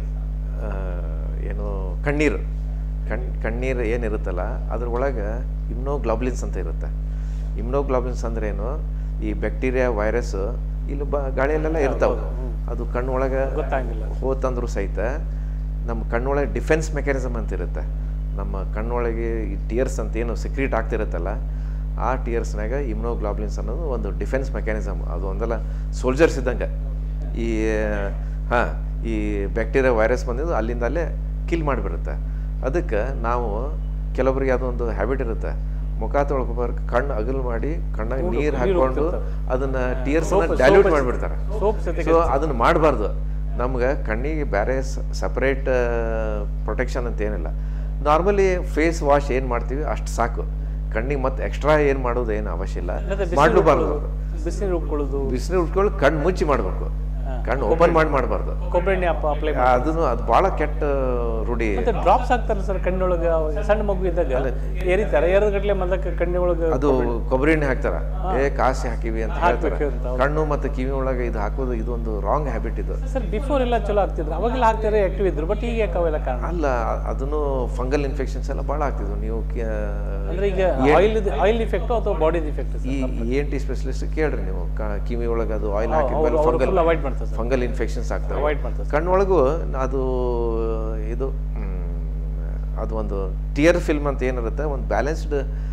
Speaker 2: ಏನು ಕಣ್ಣೀರು ಕಣ್ ಕಣ್ಣೀರು ಏನಿರುತ್ತಲ್ಲ ಅದ್ರ ಒಳಗೆ ಇಮ್ನೋಗ್ಲಾಬ್ಲಿನ್ಸ್ ಅಂತ ಇರುತ್ತೆ ಇಮ್ನೋಗ್ಲಾಬ್ಲಿನ್ಸ್ ಅಂದ್ರೆ ಏನು ಈ ಬ್ಯಾಕ್ಟೀರಿಯಾ ವೈರಸ್ ಇಲ್ಲಿ ಬ ಗಾಳಿಯಲ್ಲೆಲ್ಲ ಇರ್ತಾವೆ ಅದು ಕಣ್ಣೊಳಗೆ
Speaker 1: ಗೊತ್ತಾಗಿಲ್ಲ
Speaker 2: ಹೋತಂದ್ರೂ ಸಹಿತ ನಮ್ಮ ಕಣ್ಣೊಳಗೆ ಡಿಫೆನ್ಸ್ ಮೆಕ್ಯಾನಿಸಮ್ ಅಂತ ಇರುತ್ತೆ ನಮ್ಮ ಕಣ್ಣೊಳಗೆ ಈ ಟಿಯರ್ಸ್ ಅಂತ ಏನು ಸಿಕ್ರೀಟ್ ಆಗ್ತಿರುತ್ತಲ್ಲ ಆ ಟಿಯರ್ಸ್ನಾಗ ಇಮ್ನೋಗ್ಲಾಬ್ಲಿನ್ಸ್ ಅನ್ನೋದು ಒಂದು ಡಿಫೆನ್ಸ್ ಮೆಕ್ಯಾನಿಸಮ್ ಅದು ಒಂದಲ್ಲ ಸೋಲ್ಜರ್ಸ್ ಇದ್ದಂಗೆ ಈ ಹಾಂ ಈ ಬ್ಯಾಕ್ಟೀರಿಯಾ ವೈರಸ್ ಬಂದಿದ್ದು ಅಲ್ಲಿಂದ ಅಲ್ಲೇ ಕಿಲ್ ಮಾಡಿಬಿಡುತ್ತೆ ಅದಕ್ಕೆ ನಾವು ಕೆಲವರಿಗೆ ಅದೊಂದು ಹ್ಯಾಬಿಟ್ ಇರುತ್ತೆ ಮುಖ ತೊಳ್ಕೊಬಾರ ಕಣ್ಣು ಅಗಲ್ ಮಾಡಿ ಕಣ್ಣಾಗ ನೀರು ಹಾಕೊಂಡು ಅದನ್ನ ಟಿಯರ್ಸ್ ಡೈಲ್ಯೂಟ್ ಮಾಡಿಬಿಡ್ತಾರೆ
Speaker 1: ಸೋಪ್ ಸತೆ
Speaker 2: ಸೊ ಅದನ್ನು ಮಾಡಬಾರ್ದು ನಮ್ಗೆ ಕಣ್ಣಿಗೆ ಬೇರೆ ಸಪ್ರೇಟ್ ಪ್ರೊಟೆಕ್ಷನ್ ಅಂತ ಏನಿಲ್ಲ ನಾರ್ಮಲಿ ಫೇಸ್ ವಾಶ್ ಏನು ಮಾಡ್ತೀವಿ ಅಷ್ಟು ಸಾಕು ಕಣ್ಣಿಗೆ ಮತ್ತೆ ಎಕ್ಸ್ಟ್ರಾ ಏನು ಮಾಡೋದು ಏನು ಅವಶ್ಯ ಇಲ್ಲ ಮಾಡಲೂಬಾರ್ದು
Speaker 1: ಬಿಸಿನೀರು ಉಟ್ಕೊಳ್ಳೋದು
Speaker 2: ಬಿಸಿಲು ಉಟ್ಕೊಂಡು ಕಣ್ಣು ಮುಚ್ಚಿ ಮಾಡಬೇಕು ಕಣ್ಣು ಓಪನ್ ಮಾಡಿ ಮಾಡಬಾರ್ದು
Speaker 1: ಕೊಬ್ಬರಿ ಎಣ್ಣೆ ಅಪ್ಪ ಅಪ್ಲೈ
Speaker 2: ಅದನ್ನು ಅದು ಭಾಳ ಕೆಟ್ಟ ರೂಢಿ
Speaker 1: ಮತ್ತೆ ಡ್ರಾಪ್ಸ್ ಹಾಕ್ತಾರೆ ಸರ್ ಕಣ್ಣೊಳಗೆ ಅವಾಗ ಸಣ್ಣ ಮಗು ಇದ್ದಾಗ ಏರಿತಾರೆ ಎರಡು ಗಟ್ಲೆ ಮೊದಲಕ್ಕೆ ಕಣ್ಣಿನೊಳಗೆ
Speaker 2: ಅದು ಕೊಬ್ಬರಿ ಎಣ್ಣೆ ಹಾಕ್ತಾರ ಏ ಕಾಸಿ ಹಾಕಿವಿ ಅಂತ ಹೇಳ್ತಾರೆ
Speaker 1: ಹಾಕ್ಬೇಕು ಅಂತ
Speaker 2: ಕಣ್ಣು ಮತ್ತು ಕಿವಿ ಒಳಗೆ ಇದು ಹಾಕೋದು ಇದು ಒಂದು ರಾಂಗ್ ಹ್ಯಾಬಿಟ್ ಇದು
Speaker 1: ಸರ್ ಬಿಫೋರ್ ಎಲ್ಲ ಚಲೋ ಆಗ್ತಿದ್ರು ಅವಾಗೆಲ್ಲ ಹಾಕ್ತಾರೆ ಆಕ್ಟಿವ್ ಇದ್ರು ಬಟ್ ಈಗ ಯಾಕೆ ಅವೆಲ್ಲ ಕಾರಣ
Speaker 2: ಅಲ್ಲ ಅದನ್ನು ಫಂಗಲ್ ಇನ್ಫೆಕ್ಷನ್ಸ್ ಎಲ್ಲ ಭಾಳ ಆಗ್ತಿದ್ವು ನೀವು ಕ-
Speaker 1: ಅಂದ್ರೆ ಈಗ ಆಯಿಲ್ ಆಯಿಲ್ ಇಫೆಕ್ಟು ಅಥವಾ body effect
Speaker 2: E N T specialist ಕೇಳ್ರಿ ನೀವು ಕ- ಕಿವಿ ಒಳಗೆ ಅದು ಆಯಿಲ್ ಹಾಕಿದ್ಮೇಲೆ
Speaker 1: ಅವರು
Speaker 2: ಫಂಗಲ್
Speaker 1: ಫುಲ್ ಅವಾಯ್ಡ್ ಮಾಡ್ತಾರೆ ಸರ್
Speaker 2: ಫಂಗಲ್ ಇನ್ಫೆಕ್ಷನ್ಸ್ ಆಗ್ತವೆ
Speaker 1: ಅವಾಯ್ಡ್ ಮಾಡ್ತಾರೆ
Speaker 2: ಕಣ್ಣೊಳಗೂ ಅದು ಇದು ಮ್, ಅದು ಒಂದು ಟಿಯರ್ ಫಿಲ್ಮ್ ಅಂತ ಏನಿರುತ್ತೆ ಒಂದು ಬ್ಯಾಲೆನ್ಸ್ಡ್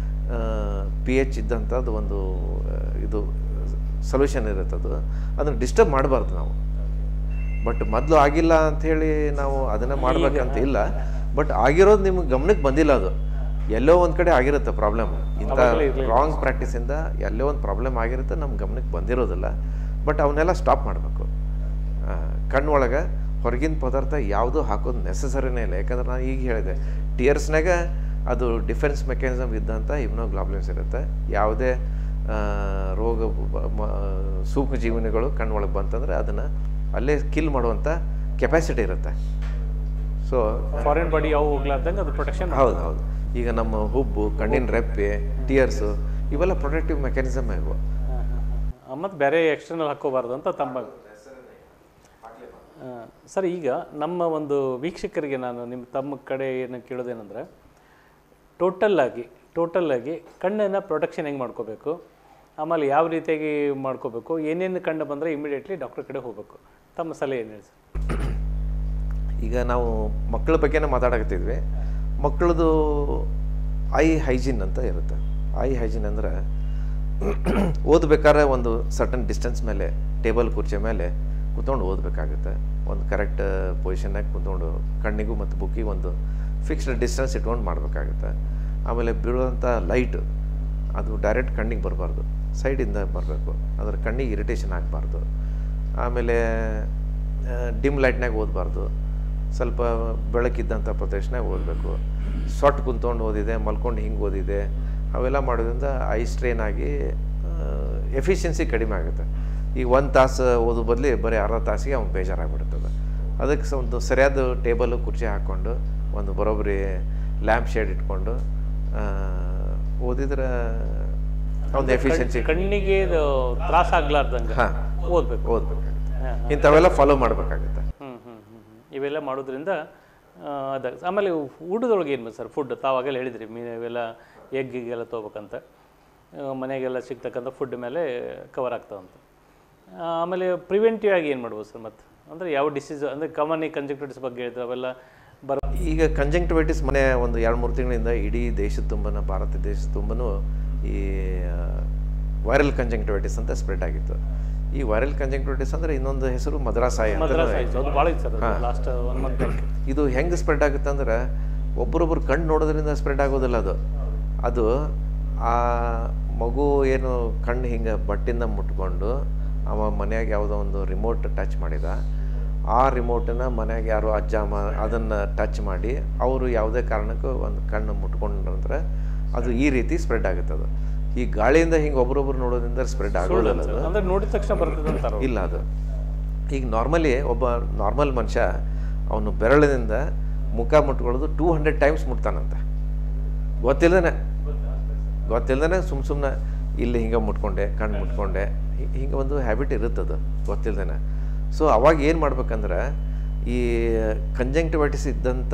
Speaker 2: ಪಿ ಎಚ್ ಇದ್ದಂಥದ್ದು ಒಂದು ಆ, ಇದು ಸೊಲ್ಯೂಷನ್ ಇರುತ್ತೆ ಅದು ಅದನ್ನು ಡಿಸ್ಟರ್ಬ್ ಮಾಡಬಾರ್ದು ನಾವು ಬಟ್ ಮೊದಲು ಆಗಿಲ್ಲ ಅಂಥೇಳಿ ನಾವು ಅದನ್ನೇ ಮಾಡ್ಬೇಕಂತ ಇಲ್ಲ ಬಟ್ ಆಗಿರೋದು ನಿಮ್ಗೆ ಗಮನಕ್ಕೆ ಬಂದಿಲ್ಲ ಅದು ಎಲ್ಲೋ ಒಂದು ಕಡೆ ಆಗಿರುತ್ತೆ ಪ್ರಾಬ್ಲಮ್ ಇಂಥ ರಾಂಗ್ ಪ್ರಾಕ್ಟೀಸಿಂದ ಎಲ್ಲೋ ಒಂದು ಪ್ರಾಬ್ಲಮ್ ಆಗಿರುತ್ತೆ ನಮ್ಮ ಗಮನಕ್ಕೆ ಬಂದಿರೋದಿಲ್ಲ ಬಟ್ ಅವನ್ನೆಲ್ಲ ಸ್ಟಾಪ್ ಮಾಡಬೇಕು ಕಣ್ಣೊಳಗೆ ಹೊರಗಿನ ಪದಾರ್ಥ ಯಾವುದೂ ಹಾಕೋದು ನೆಸಸರಿನೇ ಇಲ್ಲ ಯಾಕಂದ್ರೆ ನಾನು ಈಗ ಹೇಳಿದೆ ಟಿಯರ್ಸ್ನಾಗ ಅದು ಡಿಫೆನ್ಸ್ ಮೆಕ್ಯಾನಿಸಮ್ ಇದ್ದಂಥ ಇಮ್ನೋಗ್ಲಾಬ್ಲಿನ್ಸ್ ಇರುತ್ತೆ ಯಾವುದೇ ಆ, ರೋಗ ಬ- ಮ- ಸೂಕ್ಷ್ಮ ಜೀವನಿಗಳು ಕಣ್ಣೊಳಗೆ ಬಂತಂದ್ರೆ ಅದನ್ನು ಅಲ್ಲೇ ಕಿಲ್ ಮಾಡುವಂಥ ಕೆಪಾಸಿಟಿ ಇರುತ್ತೆ ಸೊ
Speaker 1: ಫಾರಿನ್ ಬಾಡಿ ಯಾವ ಹೋಗ್ಲಾರ್ದಂಗೆ ಅದು ಪ್ರೊಟೆಕ್ಷನ್
Speaker 2: ಹೌದು ಹೌದು ಈಗ ನಮ್ಮ ಹುಬ್ಬು ಕಣ್ಣಿನ ರೆಪ್ಪೆ ಟಿಯರ್ಸು ಇವೆಲ್ಲ ಪ್ರೊಟೆಕ್ಟಿವ್ ಮೆಕ್ಯಾನಿಸಮ್ ಇವು
Speaker 1: ಮತ್ತು ಬೇರೆ ಎಕ್ಸ್ಟರ್ನಲ್ ಹಾಕೋಬಾರ್ದು ಅಂತ ತಮ್ಮ ಆ, ಸರ್ ಈಗ ನಮ್ಮ ಒಂದು ವೀಕ್ಷಕರಿಗೆ ನಾನು ನಿಮ್ಮ ತಮ್ಮ ಕಡೆ ಏನು ಕೇಳೋದೇನೆಂದರೆ ಟೋಟಲ್ ಆಗಿ ಟೋಟಲ್ ಆಗಿ ಕಣ್ಣನ್ನು ಪ್ರೊಟೆಕ್ಷನ್ ಹೆಂಗೆ ಮಾಡ್ಕೋಬೇಕು ಆಮೇಲೆ ಯಾವ ರೀತಿಯಾಗಿ ಮಾಡ್ಕೋಬೇಕು ಏನೇನು ಕಂಡು ಬಂದರೆ ಇಮಿಡಿಯೇಟ್ಲಿ ಡಾಕ್ಟರ್ ಕಡೆ ಹೋಗಬೇಕು ತಮ್ಮ ಸಲಹೆ ಏನು ಹೇಳಿ ಸರ್
Speaker 2: ಈಗ ನಾವು ಮಕ್ಕಳ ಬಗ್ಗೆನೇ ಮಾತಾಡಕತ್ತಿದ್ವಿ ಮಕ್ಕಳದು ಐ ಹೈಜಿನ್ ಅಂತ ಇರುತ್ತೆ ಐ ಹೈಜಿನ್ ಅಂದ್ರೆ ಓದ್ಬೇಕಾದ್ರೆ ಒಂದು ಸರ್ಟನ್ ಡಿಸ್ಟೆನ್ಸ್ ಮೇಲೆ ಟೇಬಲ್ ಕುರ್ಚಿ ಮೇಲೆ ಕೂತ್ಕೊಂಡು ಓದಬೇಕಾಗುತ್ತೆ ಒಂದು ಕರೆಕ್ಟ್ ಪೊಸಿಷನ್ನಾಗ ಕೂತ್ಕೊಂಡು ಕಣ್ಣಿಗೂ ಮತ್ತು ಬುಕ್ಕಿಗೆ ಒಂದು ಫಿಕ್ಸ್ಡ್ ಡಿಸ್ಟೆನ್ಸ್ ಇಟ್ಕೊಂಡು ಮಾಡಬೇಕಾಗುತ್ತೆ ಆಮೇಲೆ ಬೀಳುವಂಥ ಲೈಟ್ ಅದು ಡೈರೆಕ್ಟ್ ಕಣ್ಣಿಗೆ ಬರಬಾರ್ದು ಸೈಡಿಂದ ಬರಬೇಕು ಅದರ ಕಣ್ಣಿಗೆ ಇರಿಟೇಷನ್ ಆಗಬಾರ್ದು ಆಮೇಲೆ ಡಿಮ್ ಲೈಟ್ನಾಗ ಓದಬಾರ್ದು ಸ್ವಲ್ಪ ಬೆಳಕಿದ್ದಂಥ ಪ್ರದೇಶನಾಗ ಓದಬೇಕು ಸೊಟ್ಟು ಕುಂತ್ಕೊಂಡು ಓದಿದೆ ಮಲ್ಕೊಂಡು ಹಿಂಗೆ ಓದಿದೆ ಅವೆಲ್ಲ ಮಾಡೋದ್ರಿಂದ ಐ ಸ್ಟ್ರೇನ್ ಆಗಿ ಎಫಿಷಿಯನ್ಸಿ ಕಡಿಮೆ ಆಗುತ್ತೆ ಈಗ ಒಂದು ತಾಸು ಓದೋ ಬದಲಿ ಬರೀ ಅರ್ಧ ತಾಸಿಗೆ ಅವ್ನು ಬೇಜಾರಾಗ್ಬಿಡ್ತದೆ ಅದಕ್ಕೆ ಸ- ಒಂದು ಸರಿಯಾದ ಟೇಬಲು ಕುರ್ಚಿ ಹಾಕ್ಕೊಂಡು ಒಂದು ಬರೋಬ್ಬರಿ ಲ್ಯಾಂಪ್ ಶೇಡ್ ಇಟ್ಕೊಂಡು ಆ, ಓದಿದ್ರೆ ಒಂದು ಎಫಿಷಿಯನ್ಸಿ
Speaker 1: ಕಣ್ಣಿಗೆ ಇದು ತ್ರಾಸ ಆಗ್ಲಾರ್ದಂಗೆ
Speaker 2: ಹಾಂ
Speaker 1: ಓದಬೇಕು
Speaker 2: ಓದ್ಬೇಕಾಗುತ್ತೆ ಇಂಥವೆಲ್ಲ ಫಾಲೋ ಮಾಡಬೇಕಾಗುತ್ತೆ
Speaker 1: ಹ್ಞೂ ಹ್ಞೂ ಹ್ಞೂ ಇವೆಲ್ಲ ಮಾಡೋದ್ರಿಂದ ಆ, ಅದ ಆಮೇಲೆ ಊಟದೊಳಗೆ ಏನು ಸರ್ ಫುಡ್ ತಾವಾಗೆಲ್ಲ ಹೇಳಿದ್ರಿ ಮೀನು ಇವೆಲ್ಲ ಎಗ್ಗಿಗೆಲ್ಲ ತೊಗೋಬೇಕಂತ ಆ, ಮನೆಗೆಲ್ಲ ಸಿಗ್ತಕ್ಕಂಥ ಫುಡ್ ಮೇಲೆ ಕವರ್ ಆಗ್ತಾವಂತ ಆ, ಆಮೇಲೆ ಪ್ರಿವೆಂಟಿವ್ ಆಗಿ ಏನು ಮಾಡ್ಬೋದು ಸರ್ ಮತ್ತು ಅಂದರೆ ಯಾವ ಡಿಸೀಸ್ ಅಂದರೆ ಕಾಮನ್ ಕಂಜಕ್ಟಿವಿಟಿಸ್ ಬಗ್ಗೆ ಹೇಳಿದ್ರೆ ಅವೆಲ್ಲ ಬರ
Speaker 2: ಈಗ ಕಂಜಂಕ್ಟಿವೈಟಿಸ್ ಮನೆ ಒಂದು ಎರಡು ಮೂರು ತಿಂಗಳಿಂದ ಇಡೀ ದೇಶದ ತುಂಬನ ಭಾರತ ದೇಶದ ತುಂಬನೂ ಈ ವೈರಲ್ ಕಂಜಂಕ್ಟಿವೈಟಿಸ್ ಅಂತ ಸ್ಪ್ರೆಡ್ ಆಗಿತ್ತು ಈ ವೈರಲ್ ಕಂಜಂಕ್ಟಿವೈಟಿಸ್ ಅಂದರೆ ಇನ್ನೊಂದು ಹೆಸರು ಮದ್ರಾಸಾಯಿ ಅಂತ
Speaker 1: ಮದ್ರಾಸ್ ಆಯ್ತು ಅದು ಭಾಳ ಇತ್ತು ಸರ್ ಲಾಸ್ಟ್ ಒನ್ ಮಂತ್
Speaker 2: ಇದು ಹೆಂಗೆ ಸ್ಪ್ರೆಡ್ ಆಗುತ್ತೆ ಅಂದ್ರೆ ಒಬ್ಬರೊಬ್ರು ಕಣ್ಣು ನೋಡೋದ್ರಿಂದ ಸ್ಪ್ರೆಡ್ ಆಗೋದಿಲ್ಲ ಅದು ಅದು ಆ ಮಗು ಏನು ಕಣ್ಣು ಹಿಂಗೆ ಬಟ್ಟಿಂದ ಮುಟ್ಕೊಂಡು ಅವ ಮನ್ಯಾಗ ಯಾವುದೋ ಒಂದು ರಿಮೋಟ್ ಟಚ್ ಮಾಡಿದ ಆ ರಿಮೋಟನ್ನ ಮನ್ಯಾಗ ಯಾರೋ ಅಜ್ಜ ಅಮ್ಮ ಅದನ್ನು ಟಚ್ ಮಾಡಿ ಅವರು ಯಾವುದೇ ಕಾರಣಕ್ಕೂ ಒಂದು ಕಣ್ಣು ಮುಟ್ಕೊಂಡ್ರಂದ್ರೆ ಅದು ಈ ರೀತಿ ಸ್ಪ್ರೆಡ್ ಆಗುತ್ತೆ ಅದು ಈ ಗಾಳಿಯಿಂದ ಹಿಂಗೆ ಒಬ್ರೊಬ್ರು ನೋಡೋದ್ರಿಂದ ಸ್ಪ್ರೆಡ್ ಆಗೋದಿಲ್ಲ ಅದು
Speaker 1: ಅಂದರೆ ನೋಡಿದ ತಕ್ಷಣ ಬರ್ತದೆ ಅಂತಾರೆ
Speaker 2: ಇಲ್ಲ ಅದು ಈಗ ನಾರ್ಮಲಿ ಒಬ್ಬ ನಾರ್ಮಲ್ ಮನುಷ್ಯ ಅವನು ಬೆರಳಿನಿಂದ ಮುಖ ಮುಟ್ಕೊಳ್ಳೋದು ಟೂ ಹಂಡ್ರೆಡ್ ಟೈಮ್ಸ್ ಮುಟ್ತಾನಂತೆ ಗೊತ್ತಿಲ್ಲದೇ ಗೊತ್ತಿಲ್ಲದೇ ಸುಮ್ಮ ಸುಮ್ಮನೆ ಇಲ್ಲಿ ಹಿಂಗೆ ಮುಟ್ಕೊಂಡೆ ಕಣ್ಣು ಮುಟ್ಕೊಂಡೆ ಹಿ- ಹಿಂಗೆ ಒಂದು ಹ್ಯಾಬಿಟ್ ಇರುತ್ತದು ಗೊತ್ತಿಲ್ಲದೇ ಸೊ ಅವಾಗ ಏನು ಮಾಡ್ಬೇಕಂದ್ರೆ ಈ ಕಂಜಂಕ್ಟಿವೈಟಿಸ್ ಇದ್ದಂಥ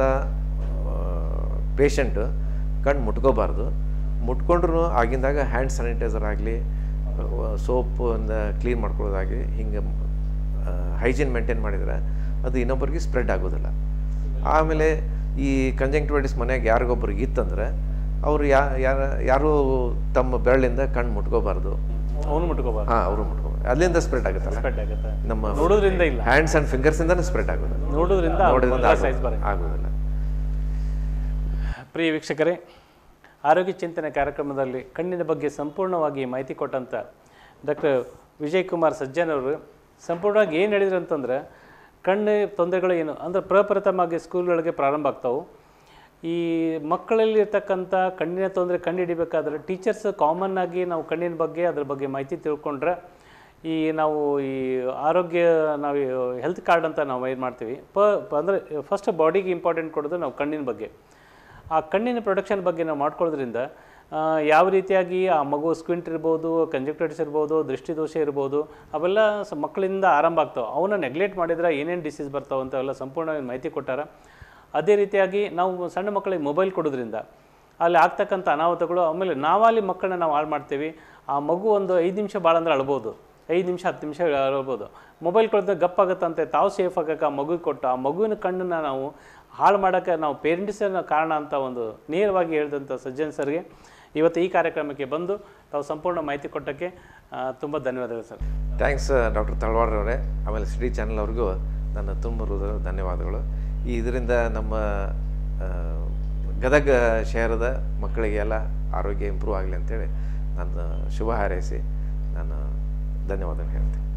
Speaker 2: ಪೇಷಂಟು ಕಣ್ಣು ಮುಟ್ಕೋಬಾರ್ದು ಮುಟ್ಕೊಂಡ್ರು ಆಗಿಂದಾಗ ಹ್ಯಾಂಡ್ ಸ್ಯಾನಿಟೈಸರ್ ಆಗಲಿ ಸೋಪಿಂದ ಕ್ಲೀನ್ ಮಾಡ್ಕೊಳ್ಳೋದಾಗಲಿ ಹಿಂಗೆ ಹೈಜೀನ್ ಮೇಂಟೈನ್ ಮಾಡಿದರೆ ಅದು ಇನ್ನೊಬ್ಬರಿಗೆ ಸ್ಪ್ರೆಡ್ ಆಗೋದಿಲ್ಲ ಆಮೇಲೆ ಈ ಕಂಜಂಕ್ಟಿವೈಟಿಸ್ ಮನೆಯಾಗ ಯಾರಿಗೊಬ್ರಿಗೆ ಇತ್ತಂದ್ರೆ ಅವರು ಯಾ ಯಾರ ಯಾರೂ ತಮ್ಮ ಬೆರಳಿಂದ ಕಣ್ಣು ಮುಟ್ಕೋಬಾರ್ದು
Speaker 1: ಅವನು ಮುಟ್ಕೋಬಾರ್ದು
Speaker 2: ಹಾಂ ಅವರು ಮುಟ್ಕೋಬಾರ್ದು ಅಲ್ಲಿಂದ ಸ್ಪ್ರೆಡ್ ಆಗುತ್ತಲ್ಲ
Speaker 1: ಸ್ಪ್ರೆಡ್ ಆಗುತ್ತೆ
Speaker 2: ನಮ್ಮ
Speaker 1: ನೋಡೋದ್ರಿಂದ ಇಲ್ಲ
Speaker 2: ಹ್ಯಾಂಡ್ಸ್ ಆ್ಯಂಡ್ ಫಿಂಗರ್ಸಿಂದನೇ ಸ್ಪ್ರೆಡ್ ಆಗೋದು
Speaker 1: ನೋಡೋದ್ರಿಂದ
Speaker 2: ನೋಡೋದ್ರಿಂದ
Speaker 1: ಸೈಜ್ ಬರುತ್ತೆ
Speaker 2: ಆಗೋದಿಲ್ಲ
Speaker 1: ಪ್ರಿಯ ವೀಕ್ಷಕರೇ ಆರೋಗ್ಯ ಚಿಂತನೆ ಕಾರ್ಯಕ್ರಮದಲ್ಲಿ ಕಣ್ಣಿನ ಬಗ್ಗೆ ಸಂಪೂರ್ಣವಾಗಿ ಮಾಹಿತಿ ಕೊಟ್ಟಂಥ ಡಾಕ್ಟರ್ ವಿಜಯ್ ಕುಮಾರ್ ಸಜ್ಜನ್ ಅವರು ಸಂಪೂರ್ಣವಾಗಿ ಏನು ಹೇಳಿದ್ರು ಅಂತಂದ್ರೆ ಕಣ್ಣು ತೊಂದರೆಗಳು ಏನು ಅಂದರೆ ಪ್ರಪ್ರಥಮವಾಗಿ ಸ್ಕೂಲ್ಗಳಿಗೆ ಪ್ರಾರಂಭ ಆಗ್ತಾವೆ ಈ ಮಕ್ಕಳಲ್ಲಿ ಇರ್ತಕ್ಕಂಥ ಕಣ್ಣಿನ ತೊಂದರೆ ಕಂಡು ಹಿಡಿಬೇಕಾದ್ರೆ ಟೀಚರ್ಸ್ ಕಾಮನ್ ಆಗಿ ನಾವು ಕಣ್ಣಿನ ಬಗ್ಗೆ ಅದ್ರ ಬಗ್ಗೆ ಮಾಹಿತಿ ತಿಳ್ಕೊಂಡ್ರೆ ಈ ನಾವು ಈ ಆರೋಗ್ಯ ನಾವು ಹೆಲ್ತ್ ಕಾರ್ಡ್ ಅಂತ ನಾವು ಏನು ಮಾಡ್ತೀವಿ ಪ ಅಂದರೆ ಫಸ್ಟ್ ಬಾಡಿಗೆ ಇಂಪಾರ್ಟೆಂಟ್ ಕೊಡೋದು ನಾವು ಕಣ್ಣಿನ ಬಗ್ಗೆ ಆ ಕಣ್ಣಿನ ಪ್ರೊಡಕ್ಷನ್ ಬಗ್ಗೆ ನಾವು ಮಾಡ್ಕೊಳ್ಳೋದ್ರಿಂದ ಆ, ಯಾವ ರೀತಿಯಾಗಿ ಆ ಮಗು ಸ್ಕ್ವಿಂಟ್ ಇರ್ಬೋದು ಕಂಜಕ್ಟಿವಿಟಿಸ್ ಇರ್ಬೋದು ದೃಷ್ಟಿದೋಷ ಇರ್ಬೋದು ಅವೆಲ್ಲ ಸ ಮಕ್ಕಳಿಂದ ಆರಂಭ ಆಗ್ತಾವೆ ಅವನ್ನ ನೆಗ್ಲೆಕ್ಟ್ ಮಾಡಿದ್ರೆ ಏನೇನು ಡಿಸೀಸ್ ಬರ್ತಾವೆ ಅಂತ ಎಲ್ಲ ಸಂಪೂರ್ಣವಾಗಿ ಮಾಹಿತಿ ಕೊಟ್ಟಾರ ಅದೇ ರೀತಿಯಾಗಿ ನಾವು ಸಣ್ಣ ಮಕ್ಕಳಿಗೆ ಮೊಬೈಲ್ ಕೊಡೋದ್ರಿಂದ ಅಲ್ಲಿ ಆಗ್ತಕ್ಕಂಥ ಅನಾಹುತಗಳು ಆಮೇಲೆ ನಾವಲ್ಲಿ ಮಕ್ಕಳನ್ನ ನಾವು ಹಾಳು ಮಾಡ್ತೀವಿ ಆ ಮಗು ಒಂದು ಐದು ನಿಮಿಷ ಭಾಳ ಅಂದ್ರೆ ಅಳ್ಬೋದು ಐದು ನಿಮಿಷ ಹತ್ತು ನಿಮಿಷ ಅಳ್ಬೋದು ಮೊಬೈಲ್ ಕೊಡಿದ್ರೆ ಗಪ್ಪಾಗತ್ತಂತೆ ತಾವು ಸೇಫ್ ಆಗಕ್ಕೆ ಆ ಮಗುಗೆ ಕೊಟ್ಟು ಆ ಮಗುವಿನ ಕಣ್ಣನ್ನು ನಾವು ಹಾಳು ಮಾಡೋಕ್ಕೆ ನಾವು ಪೇರೆಂಟ್ಸನ್ನ ಕಾರಣ ಅಂತ ಒಂದು ನೇರವಾಗಿ ಹೇಳಿದಂಥ ಸಜ್ಜನ್ ಸರ್ಗೆ ಇವತ್ತು ಈ ಕಾರ್ಯಕ್ರಮಕ್ಕೆ ಬಂದು ತಾವು ಸಂಪೂರ್ಣ ಮಾಹಿತಿ ಕೊಟ್ಟಕ್ಕೆ ತುಂಬ ಧನ್ಯವಾದಗಳು ಸರ್
Speaker 2: ಥ್ಯಾಂಕ್ಸ್ ಡಾಕ್ಟರ್ ತಳವಾರ್ ಅವರೇ ಆಮೇಲೆ ಸಿಡಿ ಚಾನಲ್ ಅವ್ರಿಗೂ ನನ್ನ ತುಂಬ ಹೃದಯದ ಧನ್ಯವಾದಗಳು ಈ ಇದರಿಂದ ನಮ್ಮ ಆ, ಗದಗ ಶಹರದ ಮಕ್ಕಳಿಗೆಲ್ಲ ಆರೋಗ್ಯ ಇಂಪ್ರೂವ್ ಆಗಲಿ ಅಂತೇಳಿ ನಾನು ಶುಭ ಹಾರೈಸಿ ನಾನು ಧನ್ಯವಾದಗಳು ಹೇಳ್ತೀನಿ